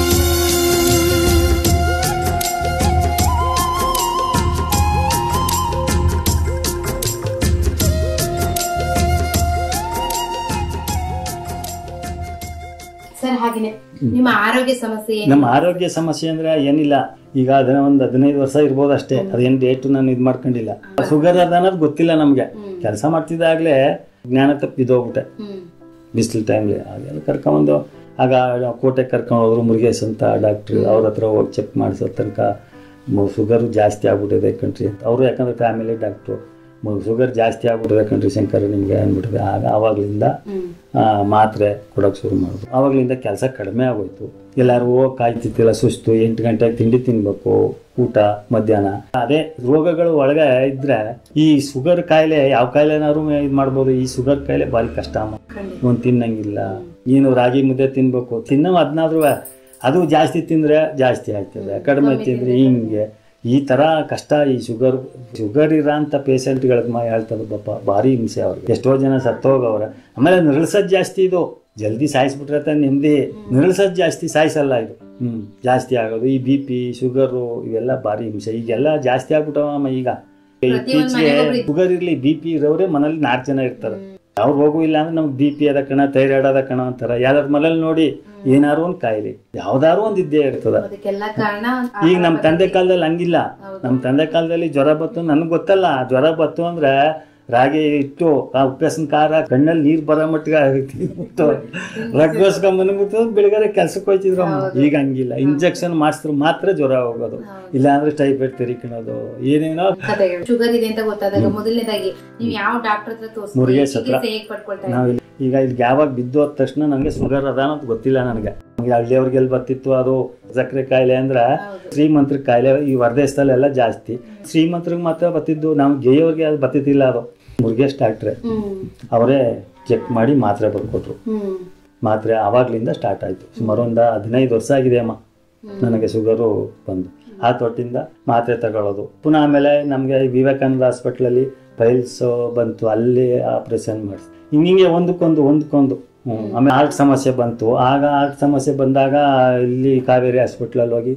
ಸರ್ ಹಾಗೇನೆ ನಿಮ್ಮ ಆರೋಗ್ಯ ಸಮಸ್ಯೆ ಏನು ನಮ್ಮ ಆರೋಗ್ಯ ಸಮಸ್ಯೆ ಅಂದ್ರೆ ಏನಿಲ್ಲ ಈಗ ಅದನ್ನ ಒಂದು ಹದಿನೈದು ವರ್ಷ ಇರ್ಬೋದು ಅಷ್ಟೇ ಅದೇನು ಡೇಟ್ ನಾನು ಇದು ಮಾಡ್ಕೊಂಡಿಲ್ಲ ಶುಗರ್ ಅದ ಅನ್ನೋದು ಗೊತ್ತಿಲ್ಲ ನಮಗೆ ಕೆಲಸ ಮಾಡ್ತಿದ್ದಾಗಲೇ ಜ್ಞಾನ ತಪ್ಪಿದೋಗ್ಬಿಟ್ಟೆ ಹ್ಮ್ ಬಿಸಿಲು ಟೈಮ್ಲಿ ಹಾಗೆಲ್ಲ ಕರ್ಕೊಂಬಂದು ಆಗ ಕೋಟೆ ಕರ್ಕೊಂಡು ಹೋದ್ರು ಮುರುಗೇಶ್ ಅಂತ ಡಾಕ್ಟ್ರು ಅವ್ರ ಹತ್ರ ಹೋಗಿ ಚೆಕ್ ಮಾಡಿಸೋ ತನಕ ಶುಗರು ಜಾಸ್ತಿ ಆಗ್ಬಿಟ್ಟಿದೆ ಕಣ್ರಿ ಅಂತ ಅವರು ಯಾಕಂದ್ರೆ ಫ್ಯಾಮಿಲಿ ಡಾಕ್ಟ್ರು ಶುಗರ್ ಜಾಸ್ತಿ ಆಗ್ಬಿಟ್ಟಿದೆ ಕಣ್ರಿ ಶಂಕರ್ ನಿಮಗೆ ಅಂದ್ಬಿಟ್ಟಿದೆ ಆಗ ಆವಾಗಲಿಂದ ಹ್ಮ್ ಆ, ಮಾತ್ರೆ ಕೊಡೋಕೆ ಶುರು ಮಾಡಿದ್ರು ಆವಾಗಲಿಂದ ಕೆಲಸ ಕಡಿಮೆ ಆಗೋಯ್ತು ಎಲ್ಲರೂ ಹೋಗಿ ಕಾಯ್ತಿತ್ತಿಲ್ಲ ಸುಸ್ತು ಎಂಟು ಗಂಟೆಗೆ ತಿಂಡಿ ತಿನ್ಬೇಕು ಊಟ ಮಧ್ಯಾಹ್ನ ಅದೇ ರೋಗಗಳು ಒಳಗೆ ಇದ್ರೆ ಈ ಶುಗರ್ ಕಾಯಿಲೆ ಯಾವ ಕಾಯಿಲೆನಾದ್ರು ಇದು ಮಾಡ್ಬೋದು ಈ ಶುಗರ್ ಕಾಯಿಲೆ ಭಾರಿ ಕಷ್ಟ ಅಮ್ಮ ಖಂಡಿತ ಒಂದು ತಿನ್ನಂಗಿಲ್ಲ ನೀನು ರಾಗಿ ಮುದ್ದೆ ತಿನ್ಬೇಕು ತಿನ್ನೋ ಅದನ್ನಾದ್ರೂ ಅದು ಜಾಸ್ತಿ ತಿಂದರೆ ಜಾಸ್ತಿ ಆಗ್ತದೆ ಕಡಿಮೆ ತಿಂದರೆ ಹಿಂಗೆ ಈ ಥರ ಕಷ್ಟ ಈ ಶುಗರ್ ಶುಗರ್ ಇರೋಂಥ ಪೇಷಂಟ್ಗಳಿಗೆ ಮಾ ಹೇಳ್ತಾರೆ ಪಾಪ ಭಾರಿ ಹಿಂಸೆ ಅವ್ರಿಗೆ ಎಷ್ಟೋ ಜನ ಸತ್ತೋಗವ್ರೆ ಆಮೇಲೆ ನಿಲ್ಸೋದು ಜಾಸ್ತಿ ಇದು ಜಲ್ದಿ ಸಾಯಿಸ್ಬಿಟ್ರೆ ತಾನೆ ನೆಮ್ಮದಿ ನಿಲ್ಸೋದು ಜಾಸ್ತಿ ಸಾಯಿಸಲ್ಲ ಇದು ಹ್ಞೂ ಜಾಸ್ತಿ ಆಗೋದು ಈ ಬಿ ಪಿ ಶುಗರು ಇವೆಲ್ಲ ಭಾರಿ ಹಿಂಸೆ ಈಗೆಲ್ಲ ಜಾಸ್ತಿ ಆಗ್ಬಿಟ್ಟವಮ್ಮ ಈಗ ಇತ್ತೀಚೆಗೆ ಶುಗರ್ ಇರಲಿ ಬಿ ಪಿ ಇರೋರೇ ಮನೇಲಿ ನಾಲ್ಕು ಜನ ಇರ್ತಾರೆ ಅವ್ರು ಹೋಗು ಇಲ್ಲ ಅಂದ್ರೆ ನಮ್ಗೆ ಬಿ ಪಿ ಅದ ಕಣ ಥೈರಾಯ್ಡ್ ಅದ ಕಣ ಅಂತಾರ ಯಾವ್ದಾದ್ರು ಮನೇಲಿ ನೋಡಿ ಏನಾರು ಒಂದು ಕಾಯಿಲೆ ಯಾವ್ದಾರು ಒಂದು ಇದ್ದೇ ಇರ್ತದ ಅದಕ್ಕೆಲ್ಲ ಕಾರಣ ಈಗ ನಮ್ಮ ತಂದೆ ಕಾಲದಲ್ಲಿ ಹಂಗಿಲ್ಲ ನಮ್ಮ ತಂದೆ ಕಾಲದಲ್ಲಿ ಜ್ವರ ಬತ್ತು ನನಗೆ ಗೊತ್ತಲ್ಲ ಜ್ವರ ಬತ್ತು ಅಂದ್ರೆ ರಾಗಿ ಇಟ್ಟು ಆ ಉಪ್ಪೆಸಿನ ಖಾರ ಕಣ್ಣಲ್ಲಿ ನೀರು ಬರೋ ಮಟ್ಟಿಗೆ ತಿಂದ್ಬಿಟ್ಟು ರಗ್ಗೋಸ್ಕೊಂಬಂದ್ಬಿಟ್ಟು ಬೆಳಗಾರೆ ಕೆಲ್ಸಕ್ಕೆ ಹೋಯ್ತಿದ್ರು ಅಮ್ಮ. ಈಗ ಹಂಗಿಲ್ಲ ಇಂಜೆಕ್ಷನ್ ಮಾಡಿಸಿದ್ರು ಮಾತ್ರ ಜ್ವರ ಹೋಗೋದು ಇಲ್ಲ ಅಂದ್ರೆ ಟೈಫಾಯ್ಡ್ ತೆರಿಕೊಳ್ಳೋದು ಏನೇನೋ ಕಥೆಗಳು ಶುಗರ್ ಇದೆ ಅಂತ ಗೊತ್ತಾದಾಗ ಮೊದಲನೇದಾಗಿ ನೀವು ಯಾವ ಡಾಕ್ಟರ್ ಹತ್ರ ತೋರಿಸಿ ಮುರುಗೇಶ್ ಹತ್ರ. ಚಿಕಿತ್ಸೆ ಹೇಗ್ ಪಡ್ಕೊಳ್ತಾ ಇದ್ದೀರಿ? ನಾವು ಈಗ ಇಲ್ಲಿ ಯಾವಾಗ ಬಿದ್ದು ಹೋದ ತಕ್ಷಣ ನನಗೆ ಶುಗರ್ ಅದ ಅನ್ನೋದು ಗೊತ್ತಿಲ್ಲ ನನಗೆ ನಮಗೆ ಹಳ್ಳಿಯವ್ರಿಗೆಲ್ಲ ಬರ್ತಿತ್ತು ಅದು ಸಕ್ಕರೆ ಕಾಯಿಲೆ ಅಂದ್ರೆ ಹೌದು. ಶ್ರೀಮಂತರ ಕಾಯಿಲೆ ಈ ಹೊರದೇಶದಲ್ಲೆಲ್ಲ ಜಾಸ್ತಿ ಶ್ರೀಮಂತರಿಗೆ ಮಾತ್ರ ಬರ್ತಿದ್ದು ನಾವು ಗೆಯ್ಯವ್ರಿಗೆ ಅದು ಬರ್ತಿದ್ದಿಲ್ಲ ಅದು ಮುರುಗೇಶ್ ಡಾಕ್ಟ್ರೆ ಹ್ಮ್ ಅವರೇ ಚೆಕ್ ಮಾಡಿ ಮಾತ್ರೆ ಬರ್ಕೊಟ್ರು ಹ್ಮ್ ಮಾತ್ರೆ ಆವಾಗ್ಲಿಂದ ಸ್ಟಾರ್ಟ್ ಆಯಿತು ಸುಮಾರು ಒಂದು ಹದಿನೈದು ವರ್ಷ ಆಗಿದೆ ಅಮ್ಮ ನನಗೆ ಶುಗರು ಬಂದು ಆ ತೊಟ್ಟಿಂದ ಮಾತ್ರೆ ತಗೊಳ್ಳೋದು ಪುನಃ ಆಮೇಲೆ ನಮಗೆ ವಿವೇಕಾನಂದ ಹಾಸ್ಪಿಟ್ಲಲ್ಲಿ ಪೈಲ್ಸ್ ಬಂತು ಅಲ್ಲಿ ಆಪ್ರೇಷನ್ ಮಾಡಿಸಿ ಹಿಂಗೆ ಒಂದಕ್ಕೊಂದು ಒಂದಕ್ಕೊಂದು ಹ್ಮ್. ಆಮೇಲೆ ಹಾರ್ಟ್ ಸಮಸ್ಯೆ ಬಂತು ಆಗ ಹಾರ್ಟ್ ಸಮಸ್ಯೆ ಬಂದಾಗ ಇಲ್ಲಿ ಕಾವೇರಿ ಹಾಸ್ಪಿಟ್ಲಲ್ಲಿ ಹೋಗಿ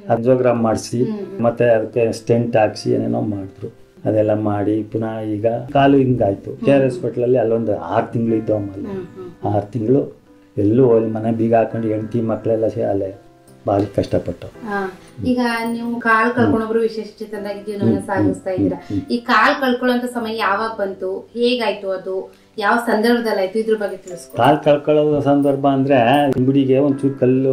ಅರ್ಜೋಗ್ರಾಮ್ ಮಾಡಿಸಿ ಮತ್ತೆ ಅದಕ್ಕೆ ಸ್ಟೆಂಟ್ ಹಾಕ್ಸಿ ಏನೇನೋ ಮಾಡಿದ್ರು ಅದೆಲ್ಲ ಮಾಡಿ ಪುನಃ ಈಗ ಕಾಲು ಹಿಂಗಾಯ್ತು ಕೆ ಆರ್ ಹಾಸ್ಪಿಟ್ಲಲ್ಲಿ ಅಲ್ಲೊಂದು ಆರು ತಿಂಗಳು ಇದ್ದು ಆಮೇಲೆ ಆರು ತಿಂಗಳು ಎಲ್ಲೂ ಹೋಗಿ ಮನೆ ಬೀಗ ಹಾಕೊಂಡು ಹೆಂಡತಿ ಮಕ್ಕಳೆಲ್ಲ ಸೇ ಅಲ್ಲೇ ಭಾರಿ ಕಷ್ಟಪಟ್ಟು ಹಾ. ಈಗ ನೀವು ಕಾಲ್ ಕಳ್ಕೊಂಡೊಬ್ರು ವಿಶೇಷ ಚೇತನರಾಗಿ ಜೀವನವನ್ನ ಸಾಗಿಸ್ತಾ ಇದ್ದೀರಾ ಈ ಕಾಲ್ ಕಳ್ಕೊಳ್ಳೋಂತ ಸಮಯ ಯಾವಾಗ ಬಂತು ಹೇಗಾಯ್ತು ಅದು ಯಾವ ಸಂದರ್ಭದಲ್ಲಿ ಆಯ್ತು ಇದ್ರ ಬಗ್ಗೆ ತಿಳಿಸ್ಕೊ ಕಾಲು ಕಳ್ಕೊಳ್ಳೋ ಸಂದರ್ಭ ಅಂದರೆ ಬಿಡಿಗೆ ಒಂಚೂರು ಕಲ್ಲು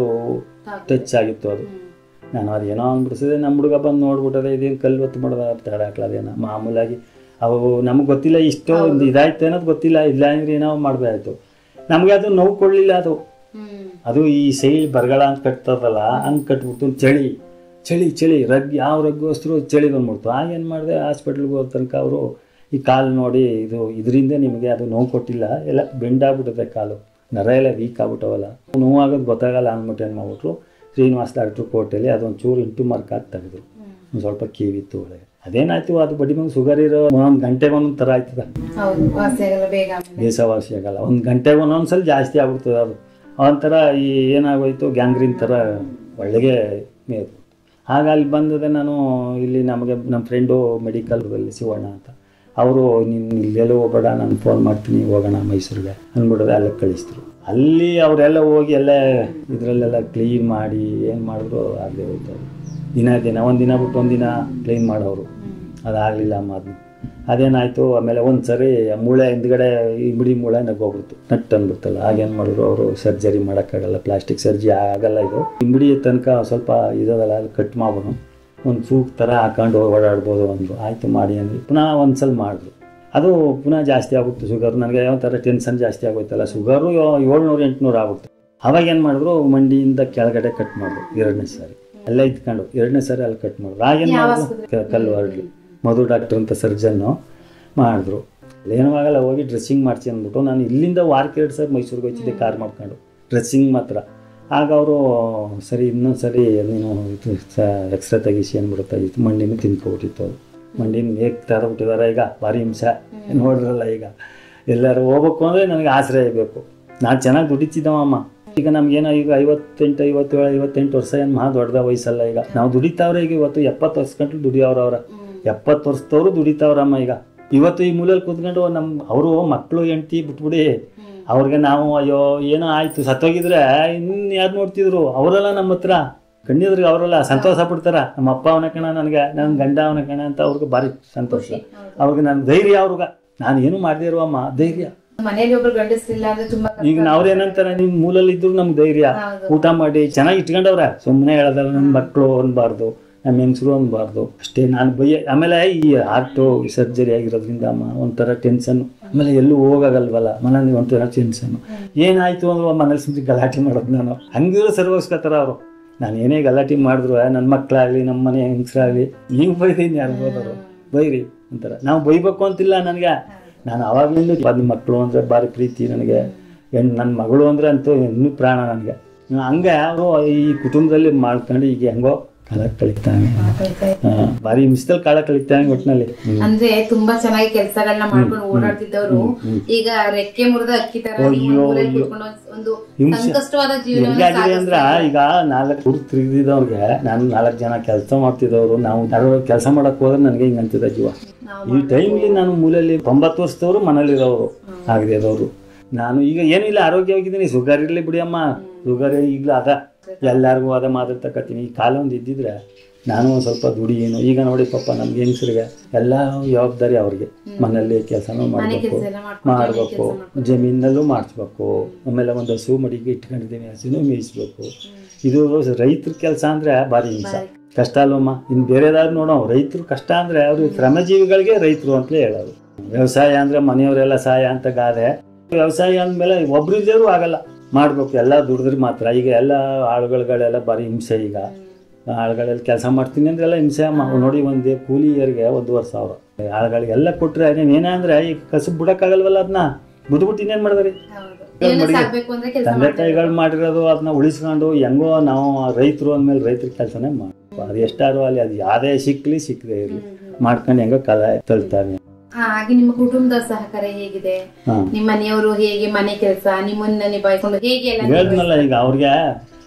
ಟಚ್ ಆಗಿತ್ತು ಅದು ನಾನು ಅದು ಏನೋ ಅಂದ್ಬಿಡಿಸಿದೆ ನಮ್ಮ ಹುಡುಗ ಬಂದು ನೋಡ್ಬಿಟ್ಟದೆ ಇದೇನು ಕಲ್ಲು ಒತ್ತು ಮಾಡೋದ ತಡ ಹಾಕ್ಲದೇನೋ ಮಾಮೂಲಾಗಿ ಅವು ನಮಗೆ ಗೊತ್ತಿಲ್ಲ ಇಷ್ಟು ಒಂದು ಇದಾಯ್ತು ಅನ್ನೋದು ಗೊತ್ತಿಲ್ಲ ಇಲ್ಲ ಅಂದ್ರೆ ಏನೋ ಮಾಡಬೇಕಾಯ್ತು ನಮಗೆ ಅದು ನೋವು ಕೊಡಲಿಲ್ಲ ಅದು ಹ್ಮ್ ಅದು ಈ ಸೈಡ್ ಬರಗಾಲ ಅಂತ ಕಟ್ತದಲ್ಲ ಹಂಗೆ ಕಟ್ಬಿಟ್ಟು ಚಳಿ ಚಳಿ ಚಳಿ ರಗ್ ಯಾವ ರಗ್ಗೋಸ್ರು ಚಳಿ ಬಂದ್ಬಿಡ್ತು ಆಗ ಏನು ಮಾಡಿದೆ ಹಾಸ್ಪಿಟ್ಲಿಗೆ ಹೋದ ತನಕ ಅವರು ಈ ಕಾಲು ನೋಡಿ ಇದು ಇದರಿಂದ ನಿಮಗೆ ಅದು ನೋವು ಕೊಟ್ಟಿಲ್ಲ ಎಲ್ಲ ಬೆಂಡಾಗ್ಬಿಟ್ಟದೆ ಕಾಲು ನರ ಎಲ್ಲ ವೀಕ್ ಆಗ್ಬಿಟ್ಟವಲ್ಲ ನೋವಾಗೋದು ಗೊತ್ತಾಗಲ್ಲ ಅಂದ್ಬಿಟ್ಟು ಏನು ಮಾಡ್ಬಿಟ್ರು ಶ್ರೀನಿವಾಸ್ ಡಾಕ್ಟ್ರು ಕೋಟೆಯಲ್ಲಿ ಅದೊಂದು ಚೂರು ಇಂಟು ಮಾರ್ಕ್ ಹಾಕಿ ತೆಗೆದ್ರು ಒಂದು ಸ್ವಲ್ಪ ಕಿವಿತ್ತು ಒಳಗೆ ಅದೇನಾಯ್ತು ಅದು ಬಡಿ ಮಂಗ್ ಶುಗರ್ ಇರೋ ಒಂದೊಂದು ಗಂಟೆಗೆ ಒಂದೊಂದು ಥರ ಆಯ್ತದ ಹೌದು ವಾಸಿ ಆಗಲ್ಲ ಬೇಗ ಆಮೇಲೆ ದೇಶವಾಸಿ ಆಗಲ್ಲ ಒಂದು ಗಂಟೆಗೆ ಒಂದೊಂದು ಸಲ ಜಾಸ್ತಿ ಆಗ್ಬಿಡ್ತದೆ ಅದು ಒಂಥರ ಈ ಏನಾಗೋಯ್ತು ಗ್ಯಾಂಗ್ರೀನ್ ಥರ ಒಳ್ಳೆಗೆ ಮೇದು ಆಗ ಅಲ್ಲಿ ಬಂದದೆ ನಾನು ಇಲ್ಲಿ ನಮಗೆ ನಮ್ಮ ಫ್ರೆಂಡು ಮೆಡಿಕಲ್ದಲ್ಲಿ ಶಿವಣ್ಣ ಅಂತ ಅವರು ನೀನು ಇಲ್ಲೆಲ್ಲೋ ಹೋಗ್ಬೇಡ ನಾನು ಫೋನ್ ಮಾಡ್ತೀನಿ ಹೋಗೋಣ ಮೈಸೂರಿಗೆ ಅಂದ್ಬಿಡೋದೆ ಅಲ್ಲಿಗೆ ಕಳಿಸಿದ್ರು ಅಲ್ಲಿ ಅವರೆಲ್ಲ ಹೋಗಿ ಎಲ್ಲ ಇದರಲ್ಲೆಲ್ಲ ಕ್ಲೀನ್ ಮಾಡಿ ಏನು ಮಾಡಿದ್ರು ಆಗದೆ ಹೋಯ್ತು ಅದು. ದಿನ ದಿನ ಒಂದು ದಿನ ಬಿಟ್ಟು ಒಂದು ದಿನ ಕ್ಲೀನ್ ಮಾಡೋರು ಅದಾಗಲಿಲ್ಲ ಅಮ್ಮ ಅದನ್ನ ಅದೇನಾಯಿತು ಆಮೇಲೆ ಒಂದು ಸರಿ ಮೂಳೆ ಹಿಂದ್ಗಡೆ ಈ ಬಿಡಿ ಮೂಳೆ ನಗೋಗ್ಬಿಡ್ತು ನಟ್ ಅಂದ್ಬಿಡ್ತಲ್ಲ ಆಗೇನು ಮಾಡಿದ್ರು ಅವರು ಸರ್ಜರಿ ಮಾಡೋಕ್ಕಾಗಲ್ಲ ಪ್ಲಾಸ್ಟಿಕ್ ಸರ್ಜರಿ ಆಗಲ್ಲ ಇದು ಇಂಬಿಡಿ ತನಕ ಸ್ವಲ್ಪ ಇದಲ್ಲ ಅಲ್ಲಿ ಕಟ್ ಮಾಡ್ಬೋದು ಒಂದು ಸೂಕ್ ಥರ ಹಾಕೊಂಡು ಓಡಾಡ್ಬೋದು ಅಂದರು ಆಯಿತು ಮಾಡಿ ಅಂದ್ರಿ ಪುನಃ ಒಂದು ಸಲ ಮಾಡಿದ್ರು ಅದು ಪುನಃ ಜಾಸ್ತಿ ಆಗ್ಬಿಡ್ತು ಶುಗರ್ ನನಗೆ ಒಂಥರ ಟೆನ್ಷನ್ ಜಾಸ್ತಿ ಆಗೋಯ್ತಲ್ಲ ಶುಗರು ಏಳ್ನೂರು ಎಂಟುನೂರು ಆಗ್ಬಿಡ್ತು ಅವಾಗ ಏನು ಮಾಡಿದ್ರು ಮಂಡಿಯಿಂದ ಕೆಳಗಡೆ ಕಟ್ ಮಾಡಿದ್ರು ಎರಡನೇ ಸಾರಿ ಎಲ್ಲ ಇದ್ಕೊಂಡು ಎರಡನೇ ಸಾರಿ ಅಲ್ಲಿ ಕಟ್ ಮಾಡಿದ್ರು ಆಗೇನು ಮಾಡಿದ್ರು ಕ- ಕಲ್ಲು ಹರಡ್ಲಿ ಮಧು ಡಾಕ್ಟರ್ ಅಂತ ಸರ್ಜನ್ನು ಮಾಡಿದ್ರು ಏನೂ ಆಗಲ್ಲ ಹೋಗಿ ಡ್ರೆಸ್ಸಿಂಗ್ ಮಾಡಿಸಿ ಅಂದ್ಬಿಟ್ಟು ನಾನು ಇಲ್ಲಿಂದ ವಾರಕ್ಕೆ ಎರಡು ಸರಿ ಮೈಸೂರಿಗೆ ಹೋಗ್ತಿದ್ದೆ ಕಾರ್ ಮಾಡ್ಕೊಂಡು ಡ್ರೆಸ್ಸಿಂಗ್ ಮಾತ್ರ ಆಗ ಅವರು ಸರಿ ಇನ್ನೊಂದು ಸರಿ ನೀನು ಇದು ಎಕ್ಸ್ರೇ ತೆಗಿಸಿ ಅಂದ್ಬಿಡುತ್ತೆ ಇದು ಮಂಡಿನೂ ತಿನ್ಕೊಬಿಟ್ಟಿತ್ತು ಅದು ಮಂಡಿನ ಹೇಗೆ ತರಬಿಟ್ಟಿದ್ದಾರೆ ಈಗ ಭಾರಿ ಹಿಂಸೆ ನೋಡ್ರಲ್ಲ ಈಗ ಎಲ್ಲರೂ ಹೋಗ್ಬೇಕು ಅಂದರೆ ನನಗೆ ಆಶ್ರಯ ಬೇಕು ನಾನು ಚೆನ್ನಾಗಿ ದುಡಿತಿದ್ದವಮ್ಮ ಈಗ ನಮ್ಗೇನೋ ಈಗ ಐವತ್ತೆಂಟು ಐವತ್ತೇಳು ಐವತ್ತೆಂಟು ವರ್ಷ ಏನು ಮಹಾ ದೊಡ್ಡದ ವಯಸ್ಸಲ್ಲ ಈಗ ನಾವು ದುಡಿತಾವ್ರೆ ಈಗ ಇವತ್ತು ಎಪ್ಪತ್ತು ವರ್ಷ ಗಂಟಲು ದುಡಿಯೋರು ಅವ್ರ ಎಪ್ಪತ್ತು ವರ್ಷದವರು ದುಡಿತಾವ್ರಮ್ಮ ಈಗ ಇವತ್ತು ಈ ಮೂಲೆಯಲ್ಲಿ ಕೂತ್ಕೊಂಡು ನಮ್ಮ ಅವರು ಮಕ್ಕಳು ಹೆಂಡ್ತಿ ಬಿಟ್ಬಿಡಿ ಅವ್ರಿಗೆ ನಾವು ಅಯ್ಯೋ ಏನೋ ಆಯ್ತು ಸತ್ತೋಗಿದ್ರೆ ಇನ್ನು ಯಾರು ನೋಡ್ತಿದ್ರು ಅವರೆಲ್ಲ ನಮ್ಮ ಹತ್ರ ಕಣ್ಣಿದ್ರಿಗೆ ಅವರೆಲ್ಲ ಸಂತೋಷ ಪಡ್ತಾರ ನಮ್ಮ ಅಪ್ಪ ಅವನ ಕಣ ನನಗೆ ನನ್ನ ಗಂಡ ಅವನ ಕಣ ಅಂತ ಅವ್ರಿಗೆ ಭಾರಿ ಸಂತೋಷ ಅವ್ರಿಗೆ ನನ್ನ ಧೈರ್ಯ ಅವ್ರಿಗೆ ನಾನು ಏನು ಮಾಡದೇ ಇರುವಮ್ಮ ಧೈರ್ಯ ಮನೇಲಿ ಒಬ್ರು ಗಂಡಸ್ರಿಲ್ಲ ಅಂದ್ರೆ ತುಂಬಾ ಕಷ್ಟ. ಈಗ ನಾವ್ರೇನಂತಾರ ನಿಮ್ ಮೂಲಲ್ಲಿ ಇದ್ರು ನಮ್ಗೆ ಧೈರ್ಯ ಹೌದು. ಊಟ ಮಾಡಿ ಚೆನ್ನಾಗಿ ಇಟ್ಕೊಂಡವ್ರ ಸುಮ್ಮನೆ ಹೇಳದಲ್ಲ ನನ್ನ ಮಕ್ಕಳು ಅನ್ಬಾರ್ದು ನಮ್ಮ ಹೆಂಗಸರು ಅನ್ಬಾರ್ದು ಅಷ್ಟೇ ನಾನು ಬೈಯ ಆಮೇಲೆ ಈ ಹಾರ್ಟು ಸರ್ಜರಿ ಆಗಿರೋದ್ರಿಂದ ಅಮ್ಮ ಒಂಥರ ಟೆನ್ಷನ್ ಆಮೇಲೆ ಎಲ್ಲೂ ಹೋಗಾಗಲ್ವಲ್ಲ ಮನೇಲಿ ಒಂಥರ ಟೆನ್ಷನ್ ಏನಾಯ್ತು ಅಂದ್ರೆ ಮನೇಲಿ ಸುಮ್ಮನೆ ಗಲಾಟೆ ಮಾಡೋದು ನಾನು ಹಂಗಿರೋ ಸರ್ವಸ್ಕತ್ತಾರ ಅವರು ನಾನು ಏನೇ ಗಲಾಟೆ ಮಾಡಿದ್ರು ನನ್ನ ಮಕ್ಕಳಾಗ್ಲಿ ನಮ್ಮ ಮನೆ ಹೆಂಗಸರಾಗ್ಲಿ ಈಗ ಬೈದೀನಿ ಯಾರು ಹೋದವರು ಬೈರಿ ಅಂತಾರ ನಾವು ಬೈಬೇಕು ಅಂತಿಲ್ಲ ನನಗೆ ನಾನು ಅವಾಗಲಿಂದ ನಿಮ್ಮ ಮಕ್ಕಳು ಅಂದರೆ ಭಾರಿ ಪ್ರೀತಿ ನನಗೆ ಹೆಣ್ಣು ನನ್ನ ಮಗಳು ಅಂದರೆ ಅಂತೂ ಇನ್ನೂ ಪ್ರಾಣ ನನಗೆ ಹಂಗೆ ಅವರು ಈ ಕುಟುಂಬದಲ್ಲಿ ಮಾಡ್ಕೊಂಡು ಈಗ ಹೆಂಗೋ ಕಾಲ ಕಳಿತಾನೆ ಭಾರಿ ಹಿಂಸದಲ್ಲಿ ಕಾಲ ಕಳಿತಾನೆ ಒಟ್ಟಿನಲ್ಲಿ ಅಂದ್ರೆ ತುಂಬಾ ಚೆನ್ನಾಗಿ ಕೆಲಸಗಳನ್ನ ಮಾಡ್ಕೊಂಡು ಓಡಾಡ್ತಿದ್ದವರು ಈಗ ರೆಕ್ಕೆ ಮುರಿದ ಅಕ್ಕಿ ತರ ಅಯ್ಯೋ, ಊರಲ್ಲಿ ಅಯ್ಯೋ. ಕೂತ್ಕೊಂಡು ಒಂದು ಹಿಂಸೆ. ಸಂಕಷ್ಟವಾದ ಜೀವನ ಹೆಂಗಾಗಿದೆ ಅಂದ್ರೆ ಈಗ ನಾಲ್ಕು ಊರು ತಿರುಗಿದವ್ರಿಗೆ ನಾನು ನಾಲ್ಕು ಜನ ಕೆಲಸ ಮಾಡ್ತಿದ್ದವರು ನಾವು ಯಾರೋ ಕೆಲಸ ಮಾಡಕ್ ಹೋದ್ರೆ ನನಗೆ ಹಿಂಗೆ ಅಂತಿದ್ದ ಜೀವ ಈ ಟೈಮ್ಲಿ ನಾನು ಮೂಲೆಯಲ್ಲಿ ತೊಂಬತ್ತು ವರ್ಷದವರು ಮನೇಲಿರೋರು ಆಗದಿರೋರು ನಾನು ಈಗ ಏನಿಲ್ಲ ಆರೋಗ್ಯವಾಗಿದ್ದೀನಿ ಶುಗರ್ ಇರಲಿ ಬಿಡಿ ಅಮ್ಮ ಶುಗರ್ ಈಗಲೂ ಅದ ಎಲ್ಲರಿಗೂ ಅದ ಮಾತಾಡ್ತಕತ್ತೀನಿ ಈ ಕಾಲ ಒಂದು ಇದ್ದಿದ್ರೆ ನಾನು ಒಂದು ಸ್ವಲ್ಪ ದುಡಿಯೇನು ಈಗ ನೋಡಿ ಪಾಪ ನಮ್ಗೆ ಹೆಂಗಸರಿಗೆ ಎಲ್ಲ ಜವಾಬ್ದಾರಿ ಅವ್ರಿಗೆ ಮನೆಯಲ್ಲಿ ಕೆಲಸನೂ ಮಾಡಬೇಕು ಕೆಲ್ಸ ಎಲ್ಲ ಮಾಡ್ಕೊಂಡು ಮಾಡಬೇಕು ಜಮೀನಲ್ಲೂ ಮಾಡಿಸ್ಬೇಕು ಆಮೇಲೆ ಒಂದು ಹಸು ಮಡಿಗೆ ಇಟ್ಕೊಂಡಿದ್ದೀನಿ ಹಸುನೂ ಮೇಯಿಸ್ಬೇಕು ಇದು ರೈತರ ಕೆಲಸ ಅಂದರೆ ಭಾರಿ ಹಿಂಸೆ ಕಷ್ಟ ಅಲ್ವಮ್ಮ ಇನ್ನು ಬೇರೆದಾದ್ರು ನೋಡೋ ರೈತರು ಕಷ್ಟ ಅಂದರೆ ಅವರು ಶ್ರಮಜೀವಿಗಳಿಗೆ ರೈತರು ಅಂತಲೇ ಹೇಳೋದು ವ್ಯವಸಾಯ ಅಂದರೆ ಮನೆಯವರೆಲ್ಲ ಸಹಾಯ ಅಂತ ಗಾದೆ ವ್ಯವಸಾಯ ಅಂದಮೇಲೆ ಒಬ್ರು ಇಲ್ದೇರು ಆಗಲ್ಲ ಮಾಡಬೇಕು ಎಲ್ಲ ದುಡಿದ್ರೆ ಮಾತ್ರ ಈಗ ಎಲ್ಲ ಆಳುಗಳುಗಳೆಲ್ಲ ಭಾರಿ ಹಿಂಸೆ ಈಗ ಆಳುಗಳಲ್ಲಿ ಕೆಲಸ ಮಾಡ್ತೀನಿ ಅಂದ್ರೆ ಎಲ್ಲ ಹಿಂಸೆ ಅಮ್ಮ ಅವ್ರು ನೋಡಿ ಒಂದು ಕೂಲಿಯರಿಗೆ ಒಂದೂವರೆ ಸಾವಿರ ಆಳುಗಳಿಗೆಲ್ಲ ಕೊಟ್ಟರೆ ಏನಂದ್ರೆ ಈಗ ಕಸಬು ಬಿಡೋಕ್ಕಾಗಲ್ವಲ್ಲ ಅದನ್ನ ಬಿದ್ಬಿಟ್ಟು ಇನ್ನೇನು ಮಾಡಿದ್ರಿ ಜೀವನ ಸಾಗ್ಬೇಕು ಅಂದ್ರೆ ಕೆಲಸ ತಂದೆ ತಾಯಿಗಳು ಮಾಡಿರೋದು ಅದನ್ನ ಉಳಿಸ್ಕೊಂಡು ಹೆಂಗೋ ನಾವು ರೈತರು ಅಂದಮೇಲೆ ರೈತರ ಕೆಲಸನೇ ಮಾಡಬೇಕು ಅದು ಎಷ್ಟಾರು ಅಲ್ಲಿ ಅದು ಯಾವ್ದೇ ಸಿಕ್ಲಿ ಸಿಕ್ಕದೆ ಇರಲಿ ಮಾಡ್ಕೊಂಡು ಹೆಂಗೋ ಕಾಲ ತಳ್ತಾನೆ ಹಾಗೆ ನಿಮ್ಮ ಕುಟುಂಬದ ಸಹಕಾರ ಹೇಗಿದೆ ಹಾಂ ನಿಮ್ಮ ಮನೆಯವರು ಹೇಗೆ ಮನೆ ಕೆಲಸ ನಿಮ್ಮನ್ನ ನಿಭಾಯಿಸ್ಕೊಂಡು ಹೇಗೆ ಎಲ್ಲ ಹೇಳಿದ್ನಲ್ಲ ಈಗ ಅವ್ರಿಗೆ